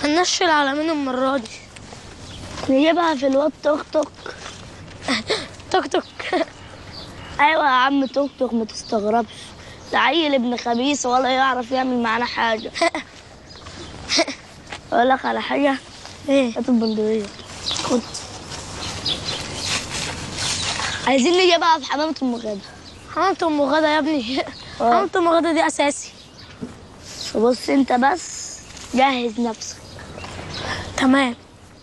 هنشل على مين المرة دي نجيبها في الواد توك توك توك توك ايوه يا عم توك توك ما تستغربش ده عيل ابن خبيث ولا يعرف يعمل معانا حاجه اقول لك على حاجه ايه هات البندقيه خد عايزين نجيبها في حمامة ام غدا حمامة ام غدا يا ابني آه. حمامة ام غدا دي اساسي بص انت بس جهز نفسك تمام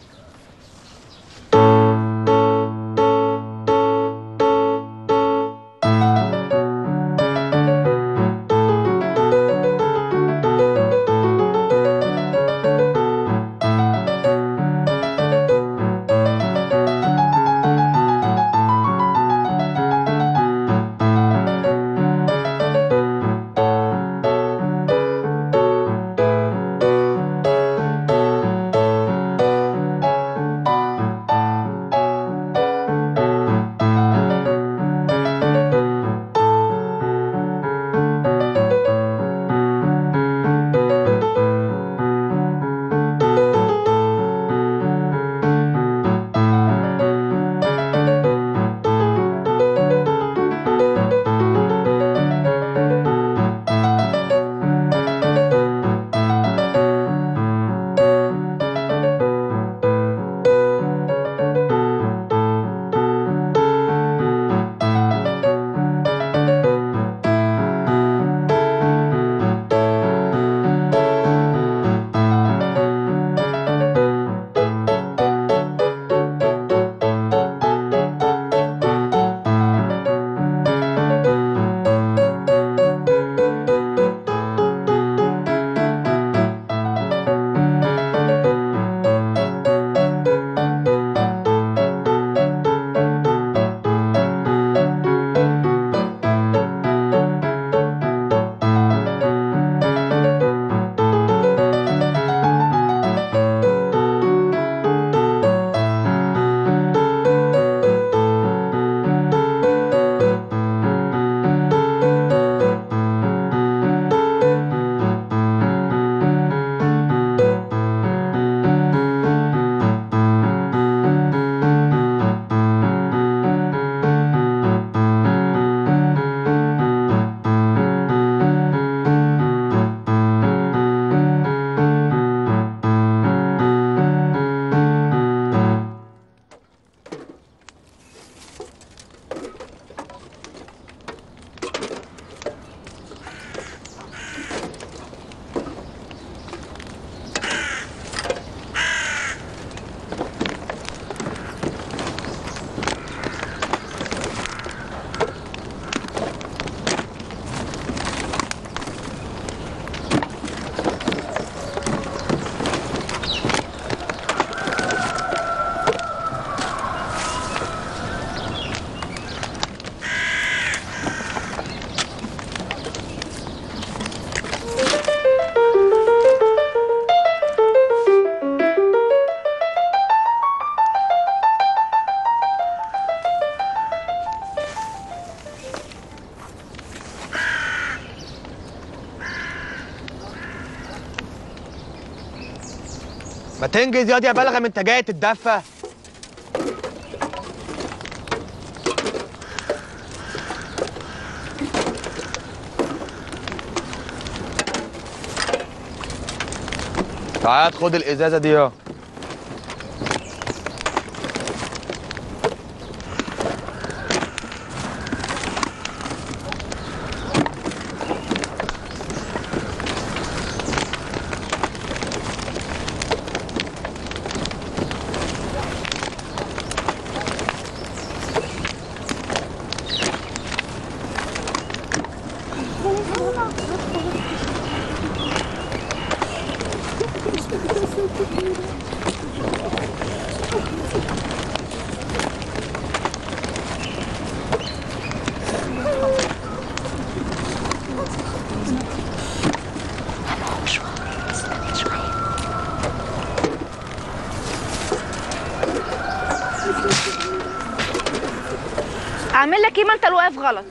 ما تنجز ياض يا بلغم انت جاي تتدفى تعال خد الازازه دي يا اعمل لك ايه ما انت اللي واقف غلط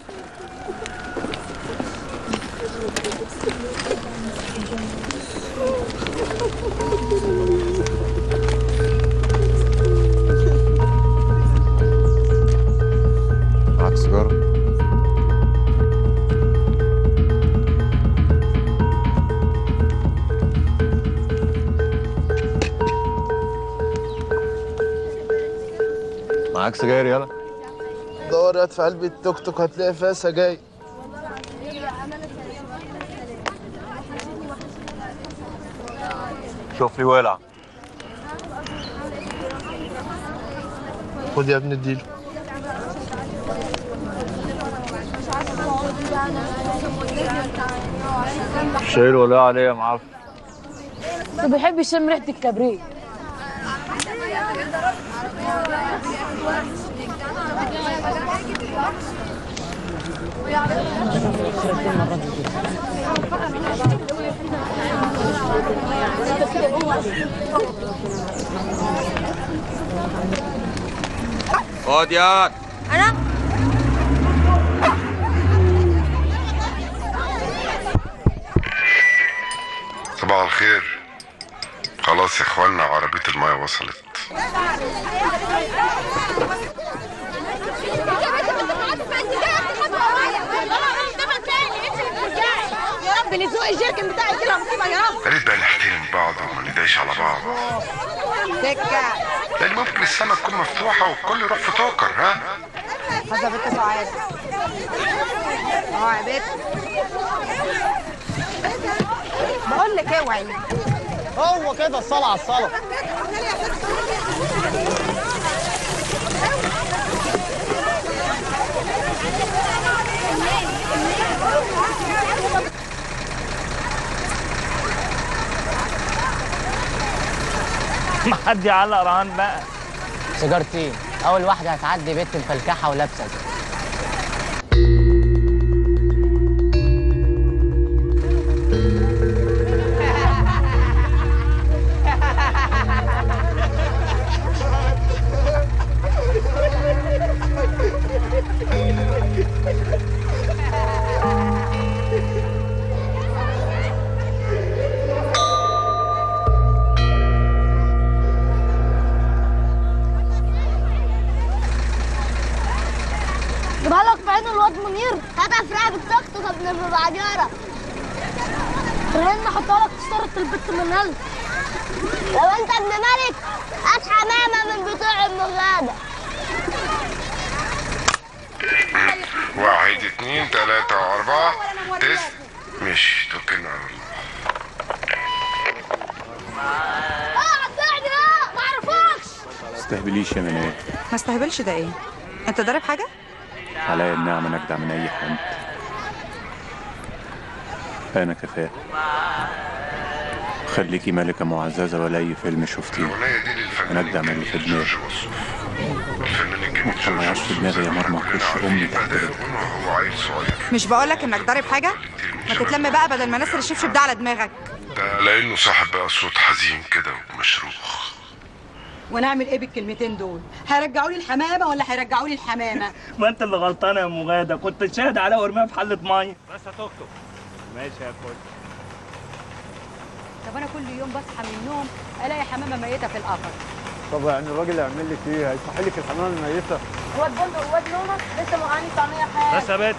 معاك سجاير يلا دور يا في قلب التوك توك هتلاقي فيها سجاير شوف لي ولع خد يا ابن الديل شايل ولا عليه يا معفن ما بيحب يشم ريحه الكبريت خد ياض صباح الخير خلاص يا اخوانا عربية المايه وصلت يا رب نزوق الجيركن بتاعي كده مصيبه يا رب يا ريت بقى نحترم بعض وما ندعيش على بعض سكه لان ممكن السما تكون مفتوحة والكل يروح في توكر ها حسب انت سعاد اه يا بنت بقول لك اوعي هو كده الصلاة على الصلاة حد يعلق رهان بقى سيجارتين اول واحده هتعدي بنت مفلكحه ولابسه كده. جيبها لك في عين الواد منير هاتها في رقبة التوك توك ابن ابن بعجارة خلينا نحطها لك في صورة البت من هل لو انت ابن ملك هات حمامة من بتوع ام غادة واحد اتنين تلاتة أربعة تس مش توكلنا على الله اه قطعني اه ما اعرفكش تستهبليش يا منال ما استهبلش ده ايه انت ضارب حاجه عليا النعمة نجدع من أي حد أنا كفاء خليكي ملكة معززة ولا أي فيلم شفتيه الأغنية دي للفنان أنا أجدع من اللي في الجميل دماغي جورج وسوف الفنان الجميل ما جورج تطلعيش في وسوف دماغي يا مرمى كلنا خش عارفين أمي تحت بدأ رجلي يغنى وهو عيل صغير مش بقولك انك ضارب حاجه ما تتلم بقى بدل ما نسر الشبشب ده على دماغك ده لأنه صاحب بقى صوت حزين كده ومشروخ ونعمل ايه بالكلمتين دول هيرجعوا لي الحمامه ولا هيرجعوا لي الحمامه ما انت اللي غلطانه يا ام غاده كنت شاهد عليها وارميها في حله ميه بس يا توك توك ماشي يا كل طب انا كل يوم بصحى من النوم الاقي حمامه ميته في القفص طب يعني الراجل يعمل لك ايه هيصحي لك الحمام الميته الواد بندق الواد نونس لسه موقعني طعمية حياة بس يا بت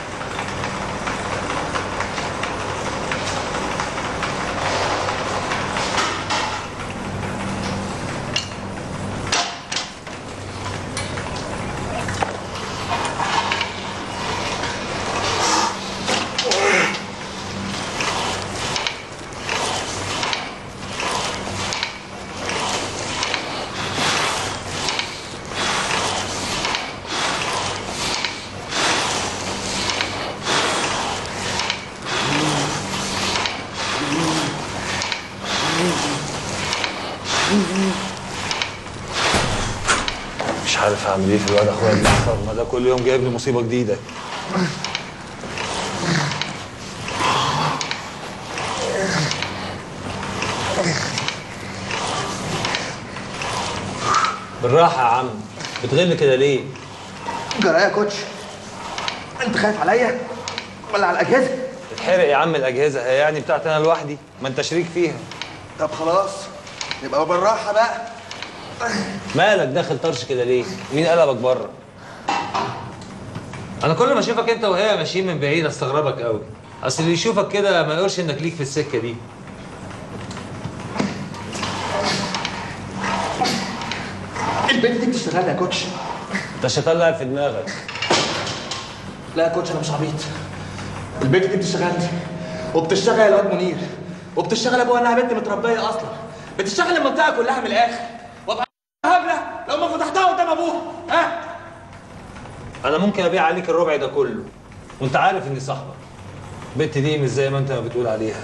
مش عارف اعمل ايه في الواد اخويا المحترم ما ده كل يوم جايب لي مصيبه جديده بالراحه يا عم بتغل كده ليه جرى يا كوتش انت خايف عليا ولا على الاجهزه اتحرق يا عم الاجهزه هي يعني بتاعتي انا لوحدي ما انت شريك فيها طب خلاص يبقى بالراحه بقى مالك داخل طرش كده ليه مين قلبك بره انا كل ما اشوفك انت وهي ماشيين من بعيد استغربك قوي اصل اللي يشوفك كده ما يقولش انك ليك في السكه دي البنت دي بتشتغل يا كوتش ده الشيطان لعب في دماغك لا يا كوتش انا مش عبيط البنت دي بتشتغلني وبتشتغل الواد منير وبتشتغل ابوها انها بنت متربيه اصلا بتشتغل المنطقه كلها من الاخر وابقى هبله لو ما فتحتها قدام ابوها ها انا ممكن ابيع عليك الربع ده كله وانت عارف اني صاحبك البت دي مش زي ما انت ما بتقول عليها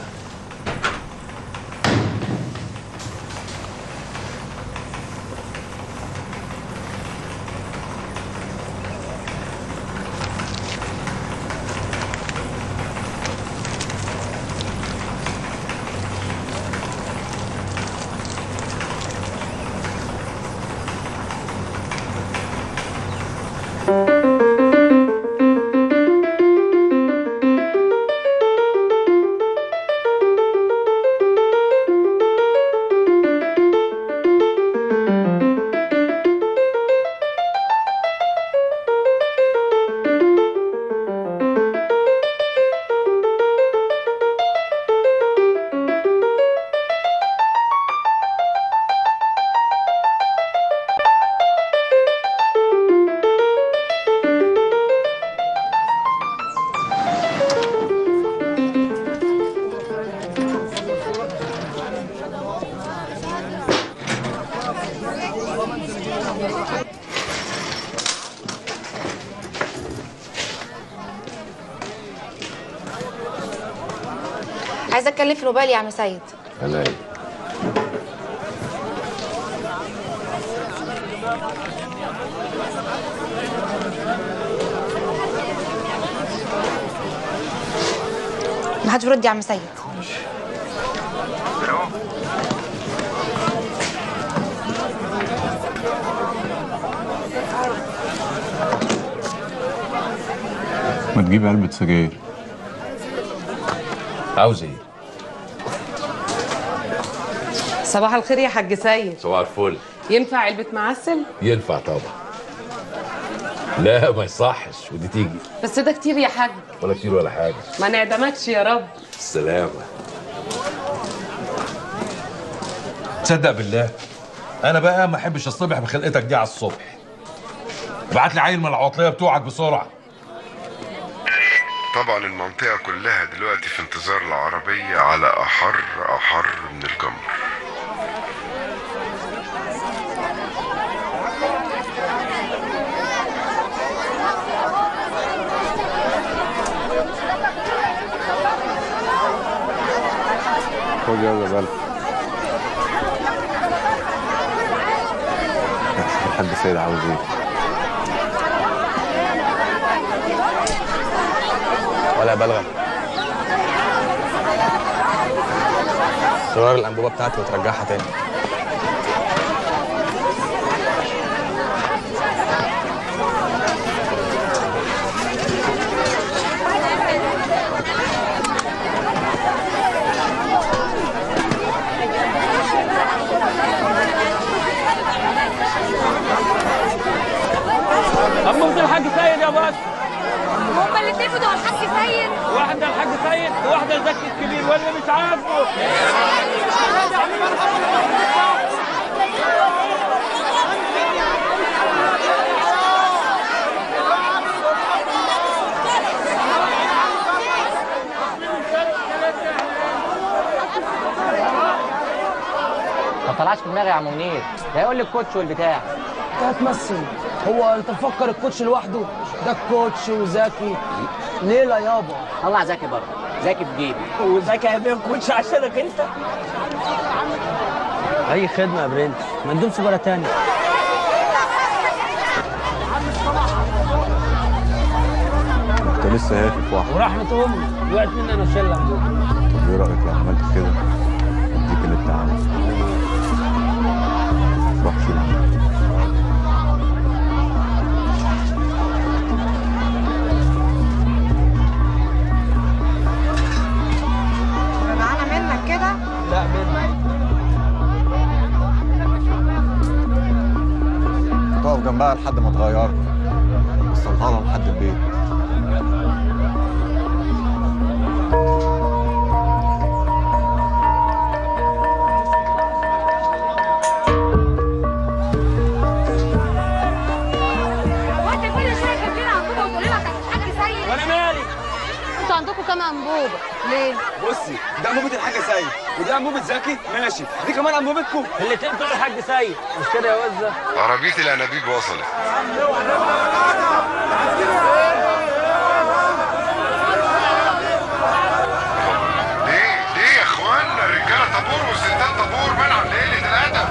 عايزه اتكلم في الموبايل يا عم سيد هلاقي ما حدش بيرد يا عم سيد ما تجيب علبة سجاير عاوز ايه؟ صباح الخير يا حاج سيد صباح الفل ينفع علبة معسل؟ ينفع طبعا لا ما يصحش ودي تيجي بس ده كتير يا حاج ولا كتير ولا حاجه ما نعدمكش يا رب السلامه تصدق بالله انا بقى ما احبش الصبح بخلقتك دي على الصبح ابعت لي عيل من العواطليه بتوعك بسرعه طبعا المنطقة كلها دلوقتي في انتظار العربية على أحر أحر من الجمر خد يلا بلف شوف الحاج سيد عاوز ايه ولا بلغم زرار الانبوبه بتاعتي وترجعها تاني أمك الحاج سيد يا باشا هما اللي اتفقوا على الحاج سيد واحدة الحاج سيد وواحدة زكي الكبير ولا مش عاجبه ما طلعش في دماغي يا عم منير ده يقول لي الكوتش والبتاع انت هتمثل هو انت مفكر الكوتش لوحده ده الكوتش وزكي ليلة يابا طلع زكي برضه زكي في جيبي وزكي هيبيع كوتش عشانك انت اي خدمة يا برنس ما ندوم سيجارة تاني انت لسه هاتف واحد ورحمة امي وقعت مني انا شلة طب ايه رايك لو عملت كده اديك اللي انت عاوزه روح شيل عنك. معانا منك كده لا منك تقف جنبها لحد ما تغيرها وصلها لها لحد البيت عندكم كام انبوبه ليه بصي ده انبوبه الحاج سيد ودي انبوبه زكي ماشي دي كمان انبوبتكم الاتنين بتوع الحاج سيد مش كده يا وزه عربية الأنابيب وصلت ليه ليه يا اخوانا الرجاله طابور والستات طابور منع ليله الادب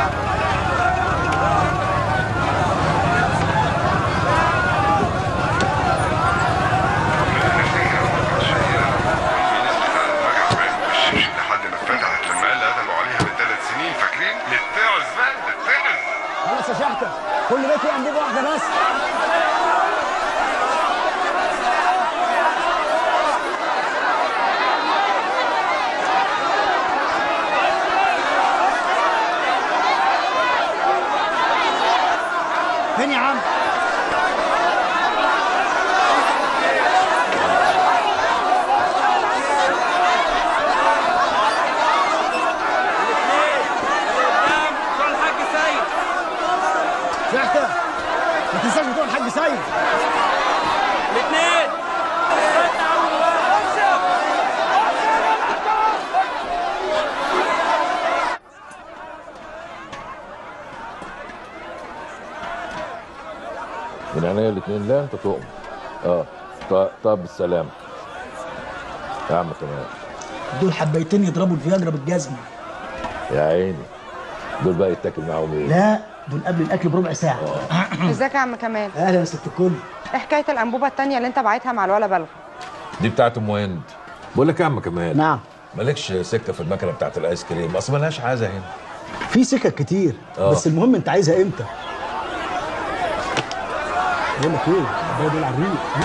لحد ما اتفتحت لما قال قتلوا عليها من ثلاث سنين فاكرين؟ نتعز بقى نتعز خلاص يا شحته كل بيت فيه انبوبه واحده بس فين يا عم بتوع الحاج سيد شحته ما تنساش بتوع الحاج سيد الاثنين من عينيا الاثنين لا انت تؤمن اه طب طب بالسلامه يا عم كمان دول حبيتين يضربوا الفياجرا بالجزمه يا عيني دول بقى يتاكل معاهم ايه؟ لا دول قبل الاكل بربع ساعه ازيك يا عم كمال اهلا يا ست الكل ايه حكايه الانبوبه التانية اللي انت باعتها مع الولا بلغ دي بتاعت ام هند بقول لك يا عم كمان نعم مالكش سكه في المكنه بتاعت الايس كريم اصل مالهاش عازه هنا في سكك كتير آه. بس المهم انت عايزها امتى بقول لك ايه ده دول على الريق ها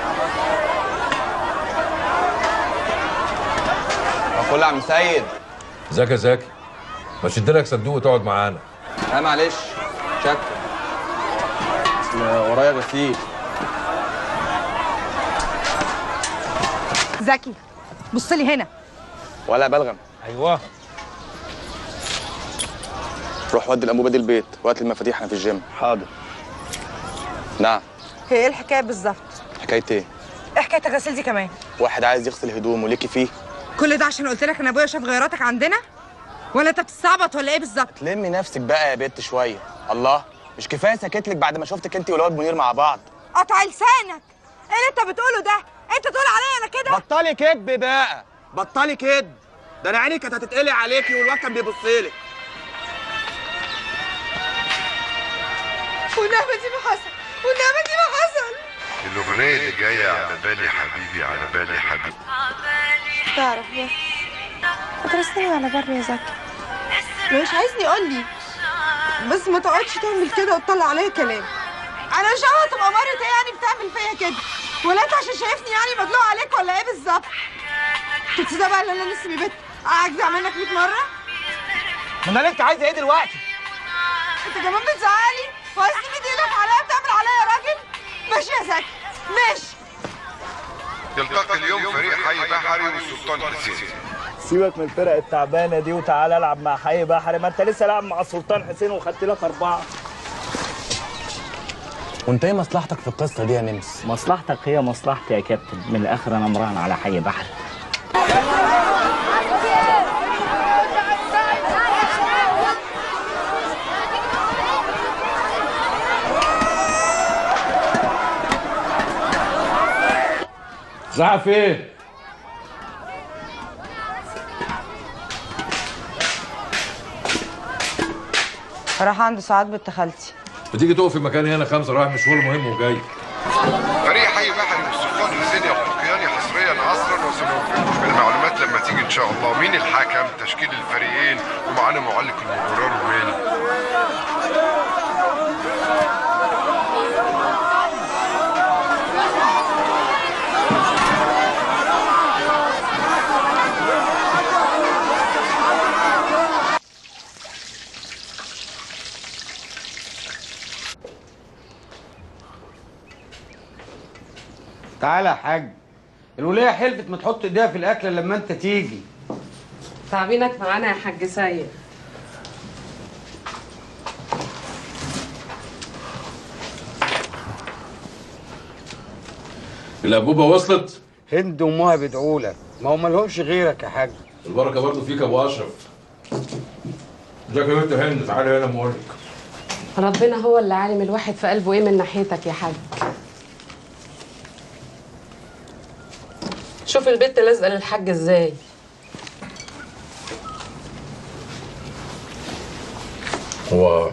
كل عم سيد ازيك يا زكي ما تشد لك صندوق وتقعد معانا لا معلش شك اصل ورايا غسيل زكي بص لي هنا ولا بلغم ايوه روح ودي الانبوبه دي البيت وقت المفاتيح انا في الجيم حاضر نعم هي ايه الحكايه بالظبط حكايه ايه ايه حكايه الغسيل دي كمان واحد عايز يغسل هدومه ليكي فيه كل ده عشان قلت لك ان ابويا شاف غيراتك عندنا ولا انت بتستعبط ولا ايه بالظبط لمي نفسك بقى يا بنت شويه الله مش كفايه سكت لك بعد ما شفتك انت والواد منير مع بعض قطع لسانك ايه اللي انت بتقوله ده انت تقول عليا انا كده بطلي كدب بقى بطلي كدب ده انا عيني كانت هتتقلع عليكي والواد كان بيبص لك والنعمه دي ما حصل والنعمه دي ما حصل الاغنيه اللي جايه على بالي حبيبي على بالي حبيبي تعرف بس هترسلني على بر يا زكي مش عايزني قول لي بس ما تقعدش تعمل كده وتطلع عليا كلام انا مش عارفه تبقى مرت ايه يعني بتعمل فيا كده ولا انت عشان شايفني يعني مدلوع عليك ولا ايه بالظبط تتصدق بقى ان انا اسمي بنت اجزع منك 100 مره ما انا انت عايزه ايه دلوقتي انت كمان بتزعلي وعايز تمد ايدك عليا بتعمل عليا يا راجل ماشي يا زكي ماشي يلتقي اليوم فريق حي بحري والسلطان حسين سيبك من الفرق التعبانه دي وتعالى العب مع حي بحري ما انت لسه لاعب مع السلطان حسين وخدت لك اربعه وانت ايه مصلحتك في القصه دي يا نمس مصلحتك هي مصلحتي يا كابتن من الاخر انا مراهن على حي بحر رايحه فين؟ راح عند سعاد بنت خالتي بتيجي تقف في مكان هنا خمسه رايح مشوار مهم وجاي فريق حي بحري والسلطان حسين يلتقيان حصريا عصرا وسنوفركم بالمعلومات لما تيجي ان شاء الله مين الحكم تشكيل الفريقين ومعانا معلق المباراه الروماني تعالى يا حاج الولية حلفت ما تحط ايديها في الاكل إلا لما انت تيجي تعبينك معانا يا حاج سيد الانبوبه وصلت هند وامها بيدعوا لك ما هم لهمش غيرك يا حاج البركه برضه فيك يا ابو اشرف ازيك يا بنت هند تعالي هنا مورك ربنا هو اللي عالم الواحد في قلبه ايه من ناحيتك يا حاج شوف البت لازقه للحاج ازاي هو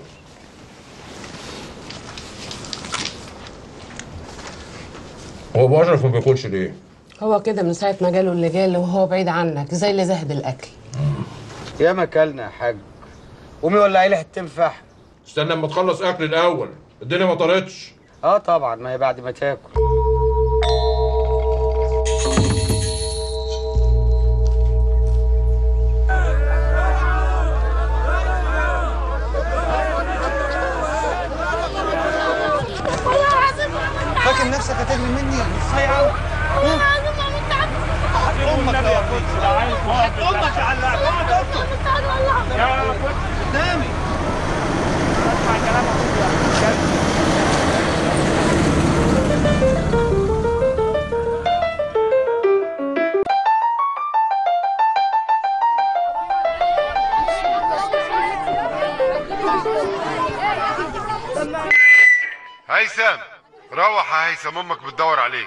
هو ابو اشرف ما بياكلش ليه؟ هو كده من ساعه ما جاله اللي جاله وهو بعيد عنك زي اللي زهد الاكل يا ما كلنا يا حاج قومي ولعي لي حتتين فحم استنى اما تخلص اكل الاول الدنيا ما طارتش اه طبعا ما هي بعد ما تاكل فاكر نفسك هتجري مني صيع امك يا كنت امك يا علاء يا كنت قدامي اسمع كلام هيثم روح يا هيثم امك بتدور عليك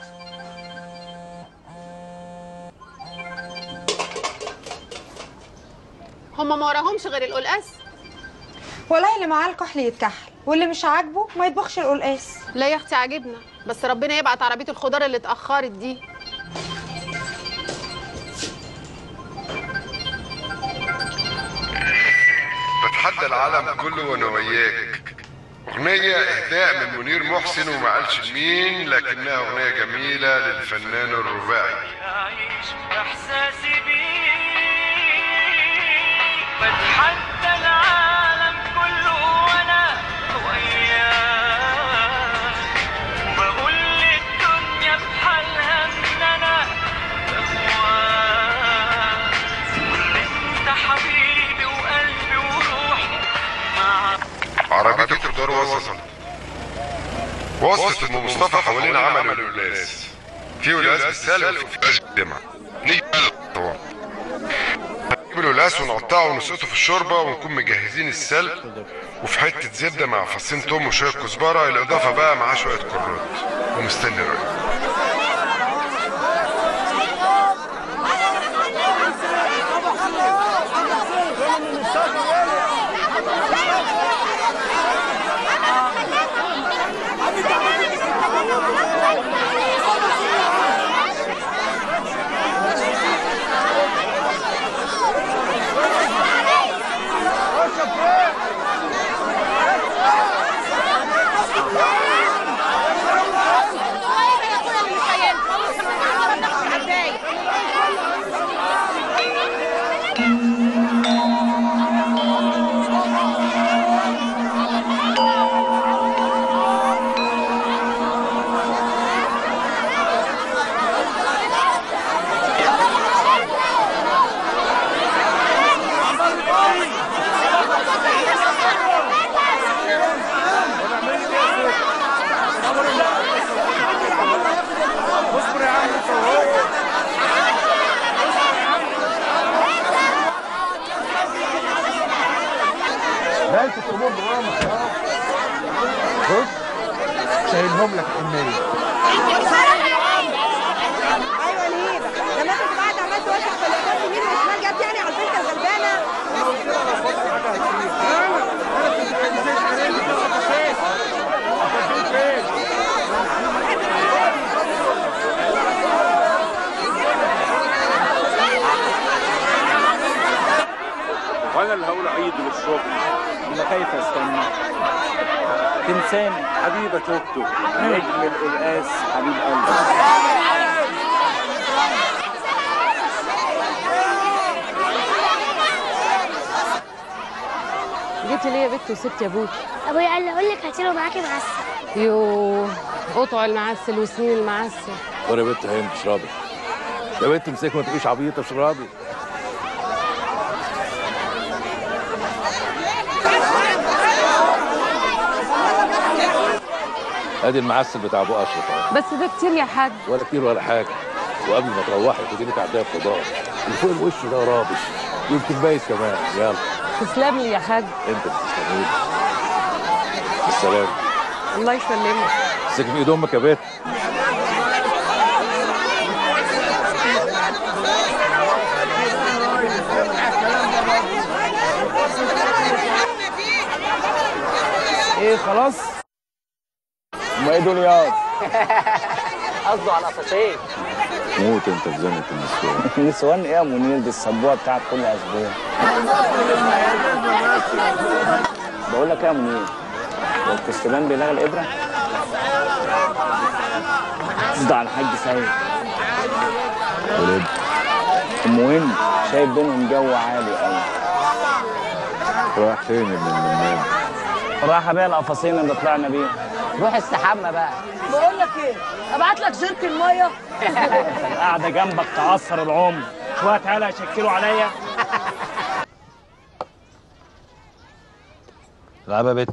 هما ما وراهمش غير القلقاس والله اللي معاه الكحل يتكحل واللي مش عاجبه ما يطبخش القلقاس لا يا اختي عاجبنا بس ربنا يبعت عربيه الخضار اللي اتاخرت دي بتحدى العالم كله وانا وياك اغنية اهداء من منير محسن وما قالش لمين لكنها اغنية جميلة للفنان الرباعي احساسي بيك بتحدى العالم كله وانا وياك وبقول للدنيا بحالها ان انا بهواك انت حبيبي وقلبي وروحي معاك عربية الخضار وصلت وصلت ام مصطفى حوالين عمل القلاس في قلاس بالسلق وفي قلاس بالدمعة نيجي بقى للخطوات نجيب القلاس ونقطعه ونسقطه في الشوربة ونكون مجهزين السلق وفي حتة زبدة مع فصين توم وشوية كزبرة الإضافة بقى معاه شوية كرات ومستني رأيك اصبر يا عم انت وهو لا انت تأمر معاهم بص شايلهم لك حنية ايوه نهيبه لما انت بعد عملت وشك في الاخر يمين وشمال جت يعني على البنت الغلبانه وانا اللي هقول عيد للشغل انا خايف استنى تمسام حبيبه توتو نجم القلقاس حبيب قلبي جيتي ليه يا بت وسبت يا ابوك ابويا قال لي اقول لك هاتي له معاكي معسل يوه قطع المعسل وسنين المعسل وانا بنت هند اشربي يا بنت امسك ما تبقيش عبيطه اشربي ادي المعسل بتاع ابو اشرف اهو بس ده كتير يا حاج ولا كتير ولا حاجه وقبل ما تروحي خدي لك عدايه خضار اللي فوق الوش ده رابط يمكن بايظ كمان يلا تسلم لي يا حاج انت بتستنيني السلام الله يسلمك سيبك من ايد امك يا بت ايه خلاص ما ايه دول ياض قصده على قفصين موت انت في زنقه النسوان نسوان ايه يا منير دي السبوعه بتاعت كل اسبوع بقول لك ايه يا منير هو الكستبان بيلاقي الابره قصده على الحاج سيد ولد المهم شايف بينهم جو عالي قوي رايح فين يا ابن المنام رايح ابيع القفاصين اللي طلعنا بيهم روح استحمى بقى بقول لك ايه ابعت لك زرك الميه القعده جنبك تعصر العمر شويه عيال هيشكلوا عليا العبها بت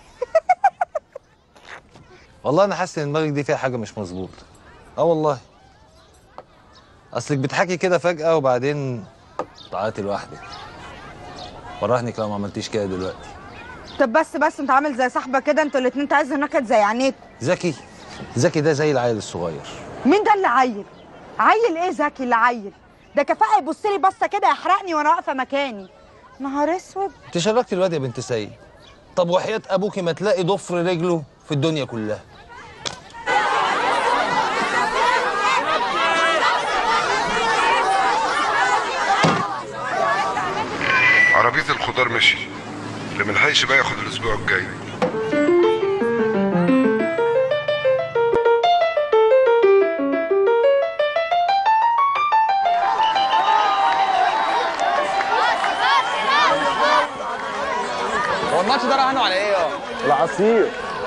والله انا حاسس ان دماغك دي فيها حاجه مش مظبوطه اه والله اصلك بتحكي كده فجاه وبعدين طلعتي لوحدك فرحني لو ما عملتيش كده دلوقتي طب بس بس انت عامل زي صاحبك كده انتوا الاتنين تعزوا نكد زي عينيك زكي زكي ده زي العيل الصغير مين ده اللي عيل عيل ايه زكي اللي عيل ده كفاءه يبص لي بصه كده يحرقني وانا واقفه مكاني نهار اسود انت شركتي الواد يا بنت سيد طب وحياة ابوكي ما تلاقي ضفر رجله في الدنيا كلها عربية الخضار مشي اللي ملحقش بقى ياخد الأسبوع الجاي هو الماتش ده راهنوا على ايه يا العصير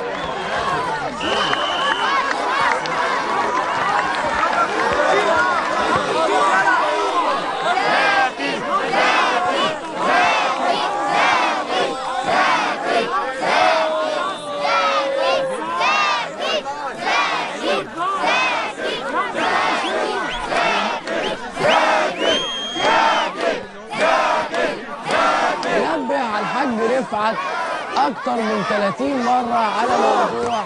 نبه على الحاج رفعت اكتر من 30 مره على موضوع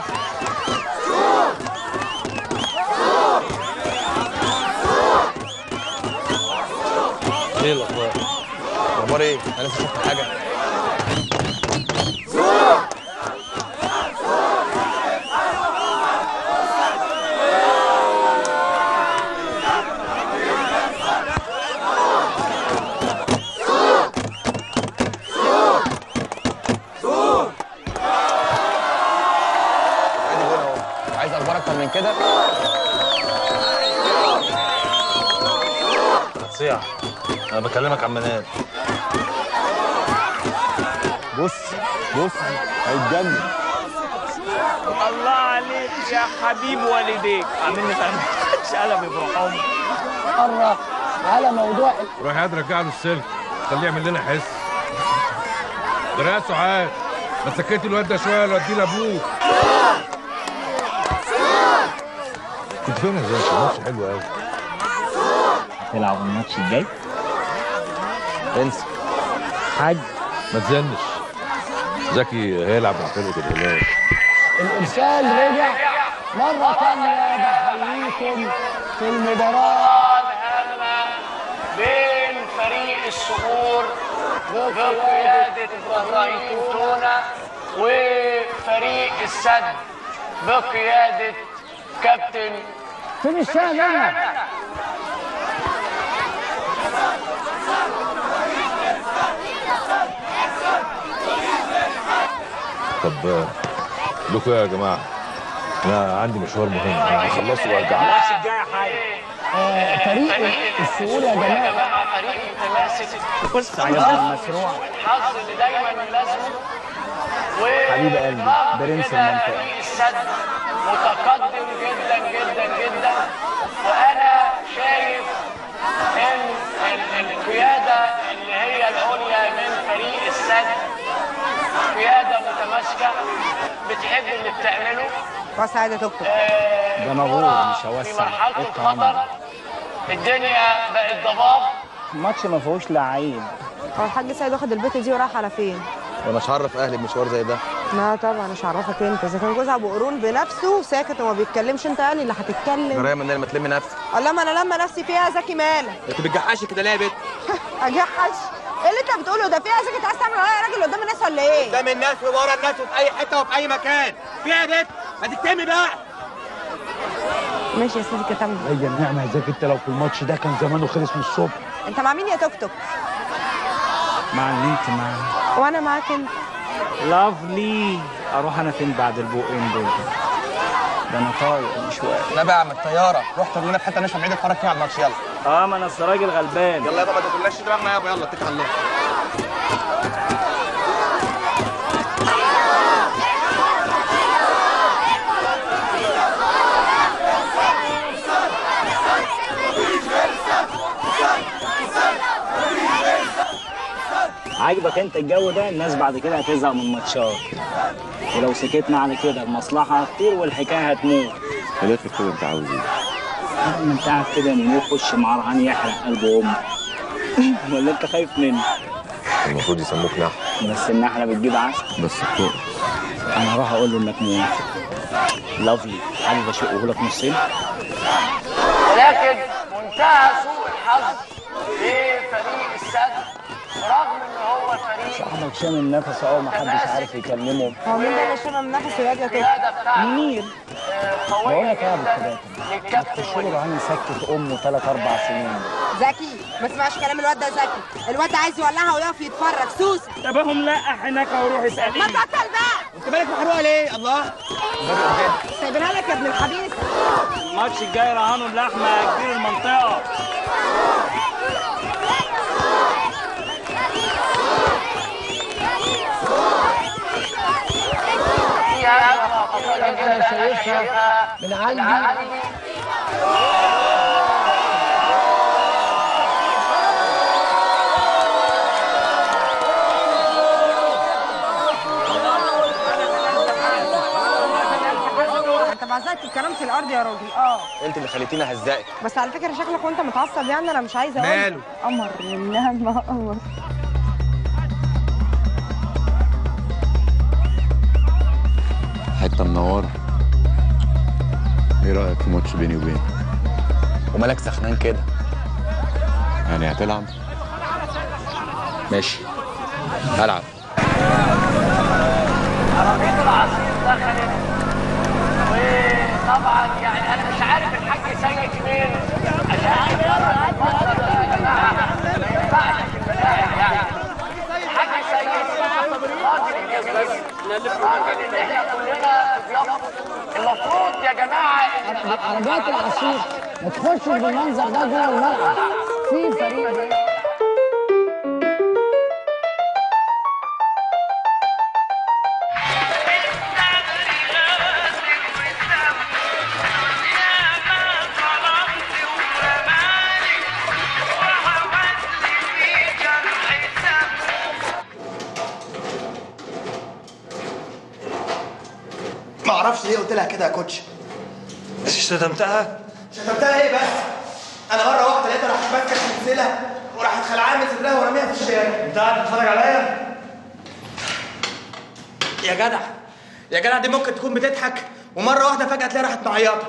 ايه الاخبار؟ اخبار ايه؟ انا لسه شفت حاجه عايز اخبار اكتر من كده هتصيح انا بكلمك عن منال بص بص هيتجنن الله عليك يا حبيب والديك عاملني فرمش قلبي بروحهم مره على موضوع روح يا رجع له السلك خليه يعمل لنا حس ده يا سعاد ما سكتي الواد ده شويه ولا اديه لابوه كنت فين يا زكي؟ الماتش حلو قوي تلعب الماتش الجاي انسى حاج ما تزنش زكي هيلعب مع فرقه الهلال الارسال رجع مره ثانيه بحييكم في المباراه بين فريق الصقور بقيادة إبراهيم تونة وفريق السد بقيادة كابتن فين الشاهد انا طب آه، لكم إيه يا جماعه انا عندي مشوار مهم انا هخلصه وارجع الماتش الجاي يا حاج فريق السهوله يا جماعه فريق متماسك بص على المشروع الحظ اللي دايما يلازمه حبيب قلبي برنس المنطقه فريق السد متقدم جدا جدا جدا وانا شايف ان ال- القياده اللي هي العليا من فريق السد قياده متماسكه بتحب اللي بتعمله وسعادة دكتور ده نغور مش في هوسع مرحله ايه الخطر الطعام الدنيا بقت ضباب الماتش ما فيهوش لعيب هو الحاج سيد واخد البت دي وراح على فين؟ وانا مش هعرف اهلي بمشوار زي ده لا طبعا مش هعرفك انت اذا كان جوزها ابو قرون بنفسه ساكت وما بيتكلمش انت يعني اللي هتتكلم جرايه من ما تلمي نفسك الله ما انا لما نفسي فيها زكي مالك انت بتجحشي كده ليه يا بت اجحش ايه اللي انت بتقوله ده فيها زكي انت عايز تعمل عليا راجل قدام الناس ولا ايه؟ قدام الناس وورا الناس وفي اي حته وفي اي مكان فيها يا بت ما تكتمي بقى ماشي يا سيدي كتمني هي النعمه يا زكي انت لو في الماتش ده كان زمانه خلص من الصبح انت مع مين يا توك توك؟ مع اللي انت معاه وانا معاك انت لافلي اروح انا فين بعد البقين دول ده انا طايق مش واقف لا بقى يا عم الطياره رحت لنا في حته نشرب بعيد اتفرج فيها على الماتش يلا اه ما انا أصل راجل غلبان يلا يابا ما تاكلناش دماغنا يابا يلا اتكل على الله عاجبك انت الجو ده الناس بعد كده هتزهق من الماتشات ولو سكتنا على كده المصلحه هتطير والحكايه هتموت خليك كده انت عاوز ايه ما انت قاعد كده منو يخش مع رهان يحرق قلب امه ولا انت خايف مني المفروض يسموك نحل بس النحله بتجيب عسل بس فوق انا هروح اقول له انك موافق لافلي حابب اشقه لك نصين ولكن منتهى سوء الحظ لفريق السد برغم ان هو فريق صاحبك شامم نفسه اهو ما حدش عارف يكلمه هو مين ده اللي شامم نفسه يا توك منير بقول لك ايه يا ابو الكباتن تخش له رهان يسكت امه ثلاث اربع سنين زكي ما تسمعش كلام الواد ده زكي الواد ده عايز يولعها ويقف يتفرج سوسه طب هم لقح هناك وروح اساليه ما تبطل بقى انت مالك محروقه ليه الله سايبينها لك يا ابن الخبيث الماتش الجاي رهانه اللحمه يا كبير المنطقه انا شايفها من عندي انت بعزقت الكلام في الارض يا راجل اه انت اللي خليتيني اهزقك بس على فكره شكلك وانت متعصب يعني انا مش عايزه اقول ماله؟ قمر النعمه قمر حته منوره ايه رايك في ماتش بيني وبينك ومالك سخنان كده يعني هتلعب ماشي هلعب عربية العصير دخلت وطبعا يعني انا مش عارف الحاج سيد فين عشان يجرب المنظر ده يا جماعه ما ينفعش في البدايه يعني الحاج سيد راجل الجميل راجل اللي احنا كلنا بيقف المفروض يا جماعه ان عربيات العصير ما تخشش بالمنظر ده جوه الملعب في فريق ده ما اعرفش ليه قلت لها كده يا كوتش بس شتمتها شتمتها ايه بس انا مره واحده لقيتها راحت ماسكه سلسله وراحت خلعاها من صدرها ورميها في الشارع انت قاعد تتفرج عليا يا جدع يا جدع دي ممكن تكون بتضحك ومره واحده فجاه تلاقيها راحت معيطه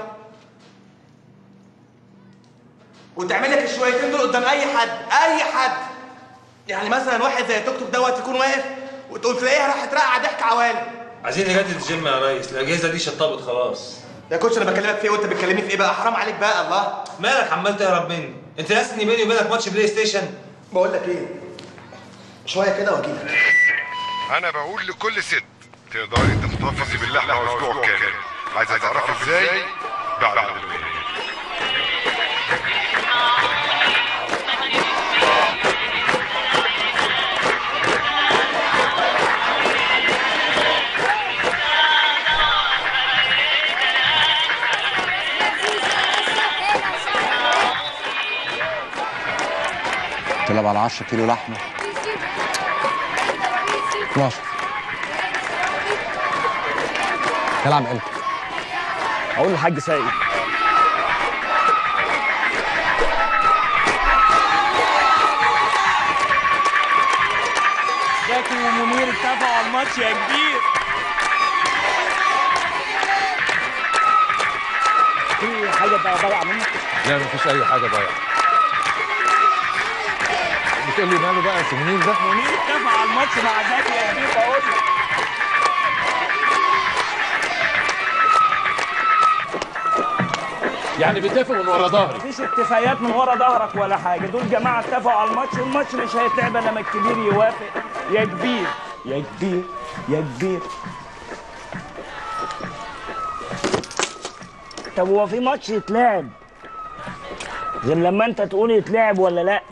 وتعمل لك الشويتين دول قدام اي حد اي حد يعني مثلا واحد زي توك توك دوت يكون واقف وتقول تلاقيها راحت راقعه ضحك عوالم عايزين نجدد الجيم يا ريس الاجهزه دي شطبت خلاص يا كوتش انا بكلمك في ايه وانت بتكلمني في ايه بقى حرام عليك بقى الله مالك عمال تهرب مني انت ناسي ان بيني وبينك ماتش بلاي ستيشن بقول لك ايه شويه كده واجيلك انا بقول لكل ست تقدري تحتفظي باللحمه اسبوع كامل عايزه تعرفي ازاي بعد البرنامج تلعب على 10 كيلو لحمه 12 تلعب امتى؟ اقول للحاج سيد زكي ومنير اتفقوا على الماتش يا كبير في حاجه ضايعه منك لا مفيش اي حاجه ضايعه بتقول لي ماله بقى يا منير ده منير اتفق على الماتش مع زكي يا كبير بقول لك يعني بيتفق من ورا ظهري مفيش اتفاقيات من ورا ظهرك ولا حاجه دول جماعه اتفقوا على الماتش والماتش مش هيتلعب الا لما الكبير يوافق يا كبير يا كبير يا كبير طب هو في ماتش يتلعب غير لما انت تقول يتلعب ولا لا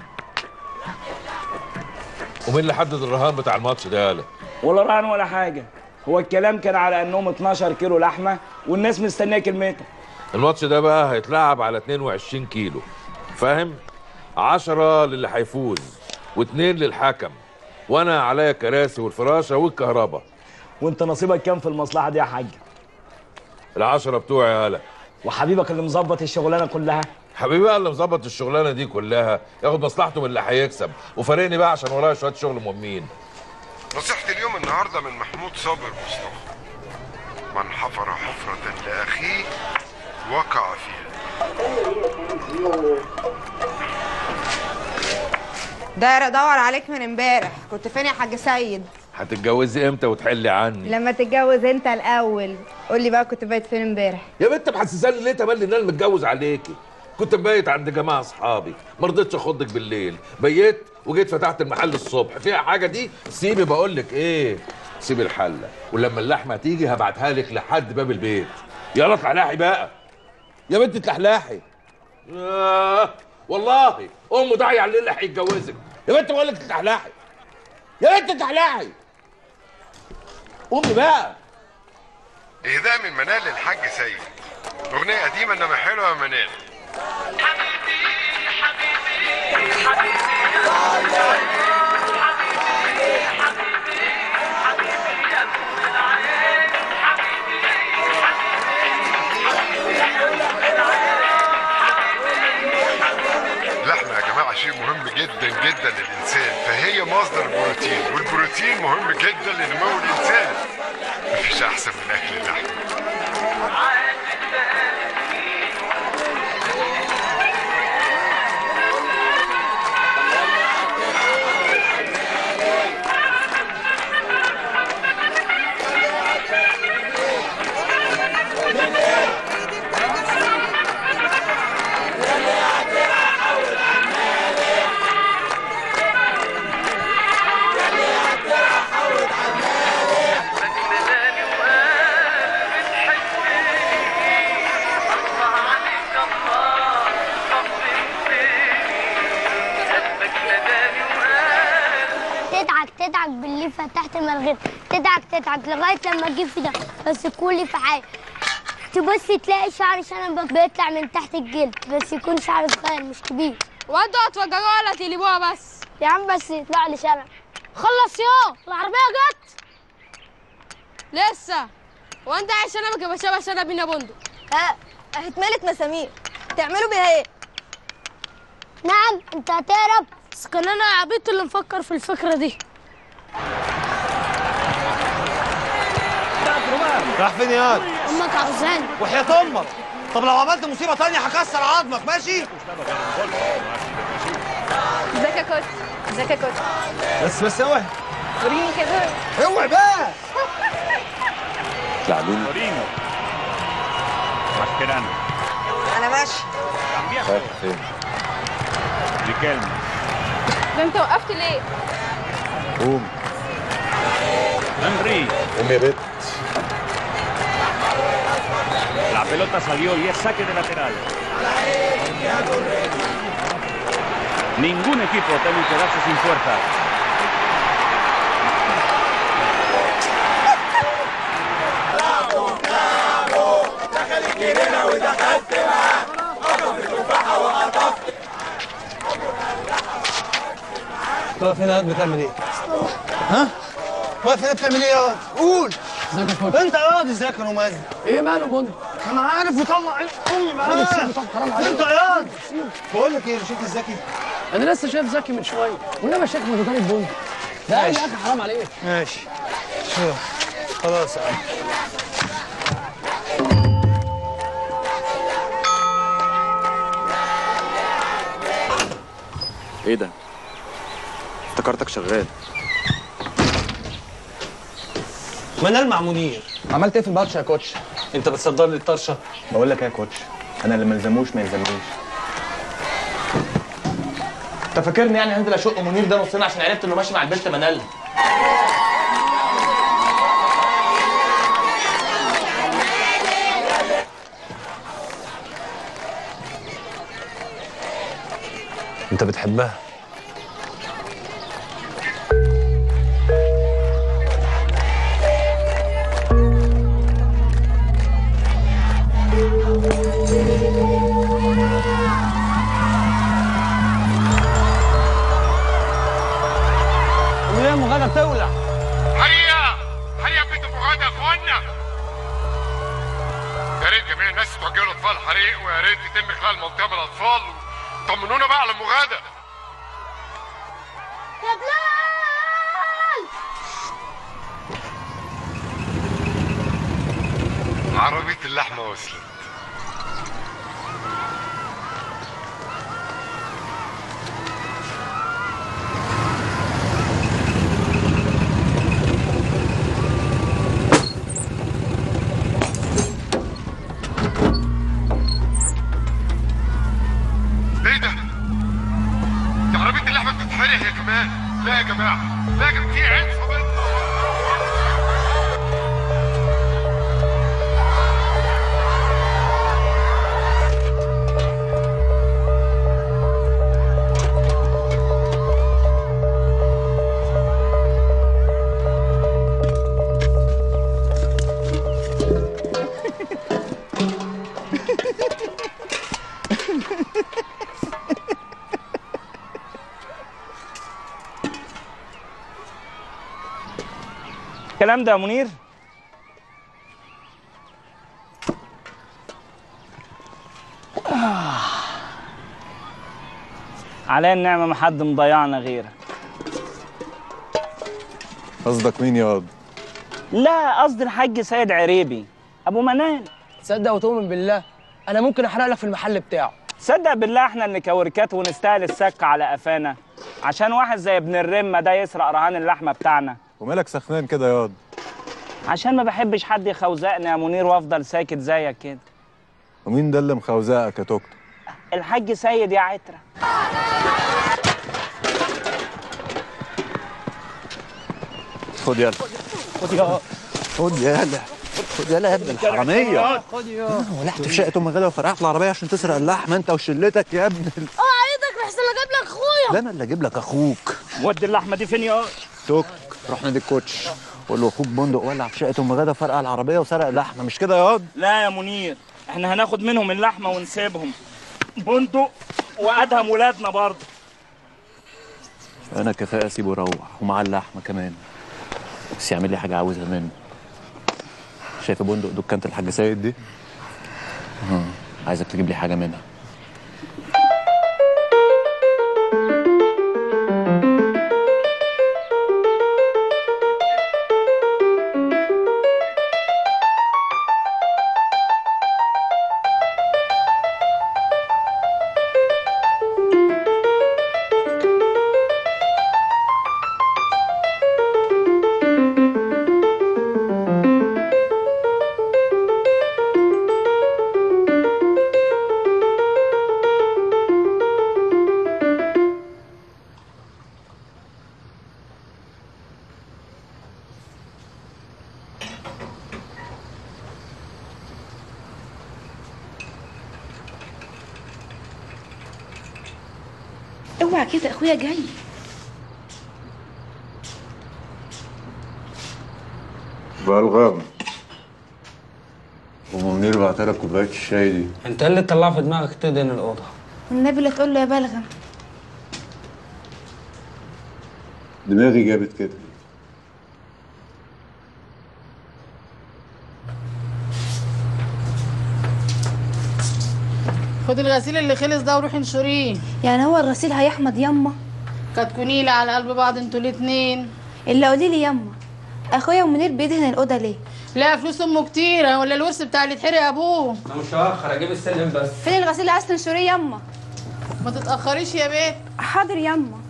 ومين اللي حدد الرهان بتاع الماتش ده يالا ولا رهن ولا حاجه هو الكلام كان على انهم 12 كيلو لحمه والناس مستنيه كلمتها الماتش ده بقى هيتلعب على 22 كيلو فاهم 10 للي هيفوز واثنين للحكم وانا عليا كراسي والفراشه والكهرباء وانت نصيبك كام في المصلحه دي يا حاج العشرة بتوعي يالا وحبيبك اللي مظبط الشغلانه كلها حبيبي بقى اللي مظبط الشغلانه دي كلها ياخد مصلحته من اللي هيكسب وفارقني بقى عشان ورايا شويه شغل مهمين نصيحتي اليوم النهارده من محمود صابر مصطفى من حفر حفرة لأخيه وقع فيها داير ادور عليك من امبارح كنت فين يا حاج سيد هتتجوزي امتى وتحلي عني لما تتجوز انت الاول قول لي بقى كنت بايت فين امبارح يا بنت محسساني ليه تملي ان انا متجوز عليكي كنت مبيت عند جماعه اصحابي ما رضيتش اخدك بالليل بيت وجيت فتحت المحل الصبح فيها حاجه دي سيبي بقول لك ايه سيبي الحله ولما اللحمه تيجي هبعتها لك لحد باب البيت يلا اتلحلحي بقى يا بنت اتلحلحي آه والله امه داعيه على اللي هيتجوزك يا بنت بقول لك اتلحلحي يا بنت اتلحلحي قومي بقى إهداء من منال للحاج سيد أغنية قديمة إنما حلوة يا منال اللحمة يا جماعة شيء مهم جدا جدا للإنسان فهي مصدر البروتين والبروتين مهم جدا لنمو الإنسان مفيش أحسن من أكل اللحمة تدعك تدعك باللي فتحت المرغب تدعك تدعك لغايه لما تجيب في ده بس كل في حاجه تبص تلاقي شعر شنب بيطلع من تحت الجلد بس يكون شعر صغير مش كبير ودوا هتوجعوها ولا تقلبوها بس يا عم بس يطلع لي شنب خلص يا العربيه جت لسه وانت عايز شنبك يبقى شبه شنب يا بندق ها اتملت مسامير تعملوا بيها ايه نعم انت هتهرب بس كان انا عبيط اللي مفكر في الفكره دي راح فين يا واد؟ امك عاوزاني وحياة امك طب لو عملت مصيبه تانية هكسر عظمك ماشي؟ ازيك يا كوتش ازيك يا كوتش بس بس اوعي وريني كده اوعي بقى تعليم Torino. Mascherano. انا ماشي رايح فين؟ Riquelme. ده انت وقفت ليه؟ قوم Henry. قوم يا بنت La pelota salió y es saque de lateral. Ningún equipo teme quedarse sin fuerza. واقف هنا بتعمل ايه؟ ها؟ واقف هنا بتعمل ايه يا واد؟ قول ازيك يا كوتش انت يا واد ذاكر ومازن ايه ماله بندق انا عارف وطلع امي انا معاك بتسيبه طب حرام عليك انت يا واد بقول لك ايه شفت الذكي انا لسه شايف زكي من شويه وانما شكله مدرب بندق لا يا اخي حرام عليك ماشي شوف خلاص يا عم ايه ده؟ افتكرتك شغال منال مع منير عملت ايه في البطشه يا كوتش؟ انت بتصدر لي الطرشه بقول لك ايه يا كوتش؟ انا اللي ما يلزموش ما يلزمنيش انت فاكرني يعني هنزل اشق منير ده نصين عشان عرفت انه ماشي مع البنت منال انت بتحبها وليه مغادة تولع هيا هيا بنت مغادة يا اخوانا يا ريت جميع الناس توجهوا الاطفال حريق ويا ريت يتم اخلاء المنطقه من الاطفال طمنونا بقى على مغادة يا بلال عربية اللحمة وصلت ايه ده؟ دي عربية اللحمة بتتحرق يا كمان لا يا جماعة لا يا جماعة في عيال صغيرة الكلام ده يا منير آه. عليا النعمة ما حد مضيعنا غيرك قصدك مين يا واد؟ لا قصدي الحاج سيد عريبي ابو منال تصدق وتؤمن بالله انا ممكن احرق لك في المحل بتاعه صدق بالله احنا اللي كوركات ونستاهل السك على قفانا عشان واحد زي ابن الرمة ده يسرق رهان اللحمة بتاعنا ومالك سخنان كده يا واد؟ عشان ما بحبش حد يخوزقني يا منير وافضل ساكت زيك كده ومين ده اللي مخوزقك يا توك الحاج سيد يا عترة خد يلا خد يا خد يلا خد يلا يا ابن الحرامية خد يا ولحت في شقة ام غدا وفرقعت العربية عشان تسرق اللحمة انت وشلتك يا ابن ال... اوعى ايدك لحسن اجيب لك اخويا ده انا اللي اجيب لك اخوك ودي اللحمة دي فين يا توك روح نادي الكوتش قول له اخوك بندق ولع في شقة ام غدا وفرقع العربية وسرق اللحمة مش كده يا واد؟ لا يا منير احنا هناخد منهم اللحمة ونسيبهم بندق وادهم ولادنا برضه انا كفاءة اسيبه يروح ومع اللحمة كمان بس يعمل لي حاجة عاوزها منه شايف بندق دكانة الحاج سيد دي؟ اه عايزك تجيب لي حاجة منها اوعى كده اخويا جاي بلغم ام منير بعتلك كوباية الشاي دي انت اللي تطلع في دماغك تدهن الاوضه والنبي لا تقول له يا بلغم دماغي جابت كده خد الغسيل اللي خلص ده وروحي انشريه يعني هو الغسيل هيحمض يما كتكونيلة على قلب بعض انتوا الاتنين اللي قولي لي يما اخويا ومنير بيدهن الاوضه ليه لا فلوس امه كتيره ولا الورث بتاع اللي اتحرق ابوه انا مش هاخر اجيب السلم بس فين الغسيل اللي عايز تنشريه يما ما تتاخريش يا بيت حاضر يما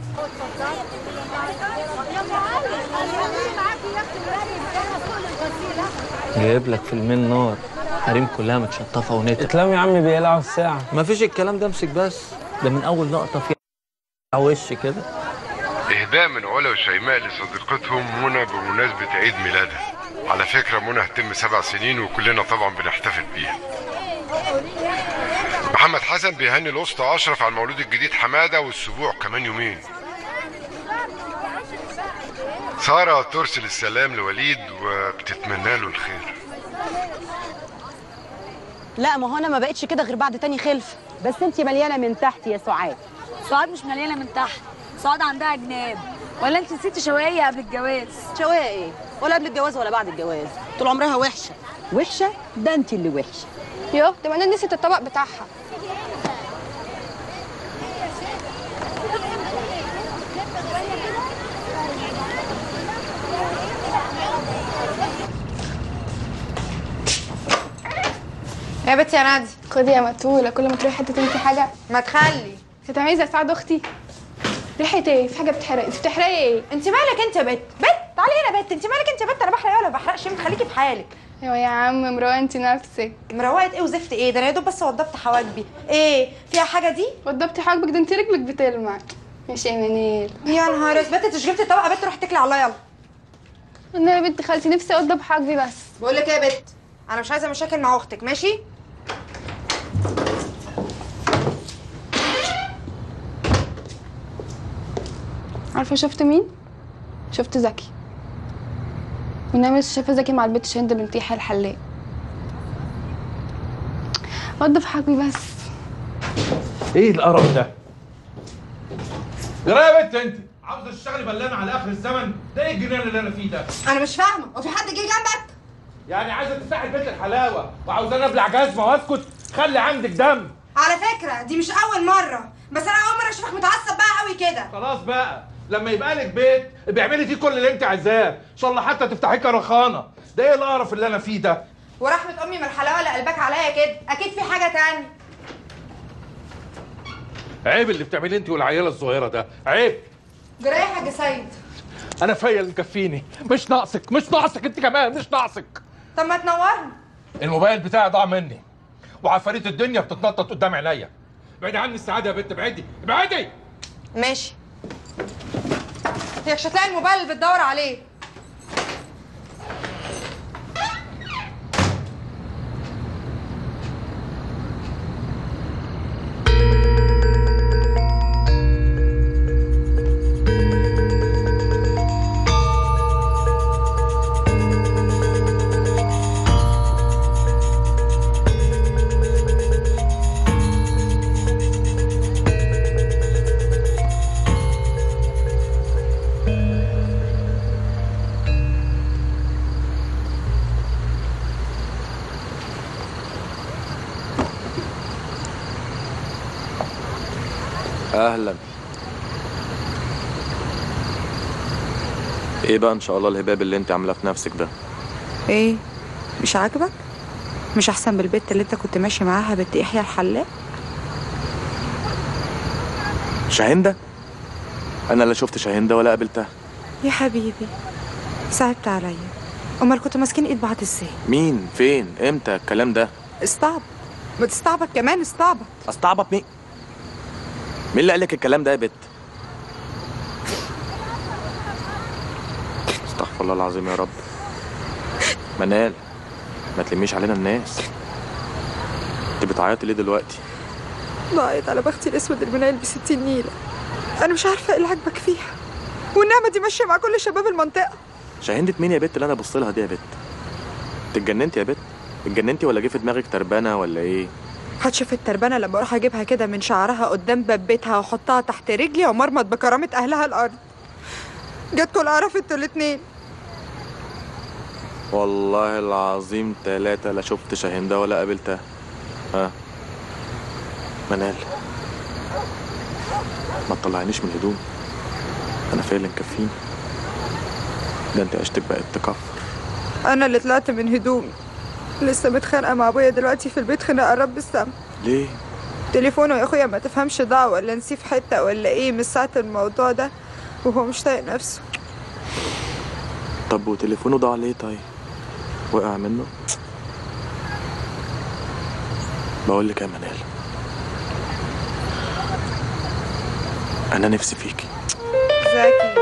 جايب لك فيلمين نار حريم كلها متشطفه ونتر اتلام يا عم بيقلعوا الساعه مفيش الكلام ده امسك بس ده من اول لقطه فيها على وش كده إهداء من علا وشيماء لصديقتهم منى بمناسبة عيد ميلادها على فكرة منى هتتم سبع سنين وكلنا طبعا بنحتفل بيها محمد حسن بيهني الأسطى أشرف على المولود الجديد حمادة والسبوع كمان يومين سارة ترسل السلام لوليد وبتتمنى له الخير لا ما هو انا ما بقتش كده غير بعد تاني خلف بس انت مليانه من تحت يا سعاد سعاد مش مليانه من تحت سعاد عندها جناب ولا انت نسيتي شويه قبل الجواز شويه ايه ولا قبل الجواز ولا بعد الجواز طول عمرها وحشه وحشه ده انت اللي وحشه يوه ده معناه نسيت الطبق بتاعها يا بنتي يا نادي خدي يا متولة كل ما تروحي حتة تنسي حاجة ما تخلي انت عايزة زي سعاد اختي ريحة ايه؟ في حاجة بتحرق انت بتحرقي ايه؟ انت مالك انت يا بت بت تعالي هنا يا بت انت مالك انت يا بت انا بحرق ولا بحرقش انت خليكي في حالك ايوه يا عم مروه انت نفسك مروقه ايه وزفت ايه ده انا يا دوب بس وضبت حواجبي ايه فيها حاجه دي وضبتي حواجبك ده انت رجلك بتلمع ماشي يا منيل يا نهار اسود بت انت مش جبتي الطبق يا بت روحي اتكلي على الله يلا انا يا بنت خالتي نفسي اوضب حواجبي بس بقول لك ايه يا بت انا مش عايزه مشاكل مع اختك ماشي عارفة شفت مين؟ شفت زكي والنبي لسه شايفة زكي مع البت شهند بنت يحيى الحلاق وضب حواجبي بس ايه القرف ده؟ جرايه يا بنت انت عاوزه تشتغلي بلانه على اخر الزمن ده ايه الجنان اللي انا فيه ده؟ انا مش فاهمه هو في حد جه جنبك يعني عايزه تفتحي البيت الحلاوه وعاوزاني ابلع جزمه واسكت خلي عندك دم على فكره دي مش اول مره بس انا اول مره اشوفك متعصب بقى قوي كده خلاص بقى لما يبقى لك بيت بيعملي فيه كل اللي انت عايزاه ان شاء الله حتى تفتحي كرخانه ده ايه القرف اللي انا فيه ده ورحمه امي من الحلاوه اللي قلبك عليا كده اكيد في حاجه تانية عيب اللي بتعمليه انت والعياله الصغيره ده عيب جرايه يا حاج سيد انا فيا اللي مكفيني مش ناقصك مش ناقصك انت كمان مش ناقصك طب ما تنورني الموبايل بتاعي ضاع مني وعفاريت الدنيا بتتنطط قدام عينيا ابعدي عني السعاده يا بنت ابعدي ابعدي ماشي هيك مش هتلاقي الموبايل اللي بتدور عليه اهلا ايه بقى ان شاء الله الهباب اللي انت عاملاه في نفسك ده ايه مش عاجبك مش احسن بالبت اللي انت كنت ماشي معاها بنت يحيى الحلاق شاهندة انا لا شفت شاهندة ولا قابلتها يا حبيبي صعبت عليا امال كنتوا ماسكين ايد بعض ازاي مين فين امتى الكلام ده استعبط ما تستعبط كمان استعبط استعبط مين مين اللي قالك الكلام ده يا بت استغفر الله العظيم يا رب منال ما تلميش علينا الناس انت بتعيطي ليه دلوقتي ضاعت على بختي الاسود المنيل بستين نيله انا مش عارفه ايه اللي عاجبك فيها والنعمه دي ماشيه مع كل شباب المنطقه شاهندة مين يا بت اللي انا ابص لها دي يا بت انت اتجننتي يا بت اتجننتي ولا جه في دماغك تربانه ولا ايه هتشوف التربانه لما اروح اجيبها كده من شعرها قدام باب بيتها واحطها تحت رجلي ومرمط بكرامه اهلها الارض جاتكوا القرف انتوا الاتنين والله العظيم تلاتة لا شفت شاهندة ولا قابلتها ها منال ما تطلعنيش من الهدوم انا فيا اللي مكفيني ده انت عشتك بقت تكفر انا اللي طلعت من هدومي لسه متخانقه مع ابويا دلوقتي في البيت خناقه رب السما ليه تليفونه يا اخويا ما تفهمش ضاع ولا نسيه في حته ولا ايه من ساعه الموضوع ده وهو مش طايق نفسه طب وتليفونه ضاع ليه طيب وقع منه بقول لك يا منال انا نفسي فيكي زكي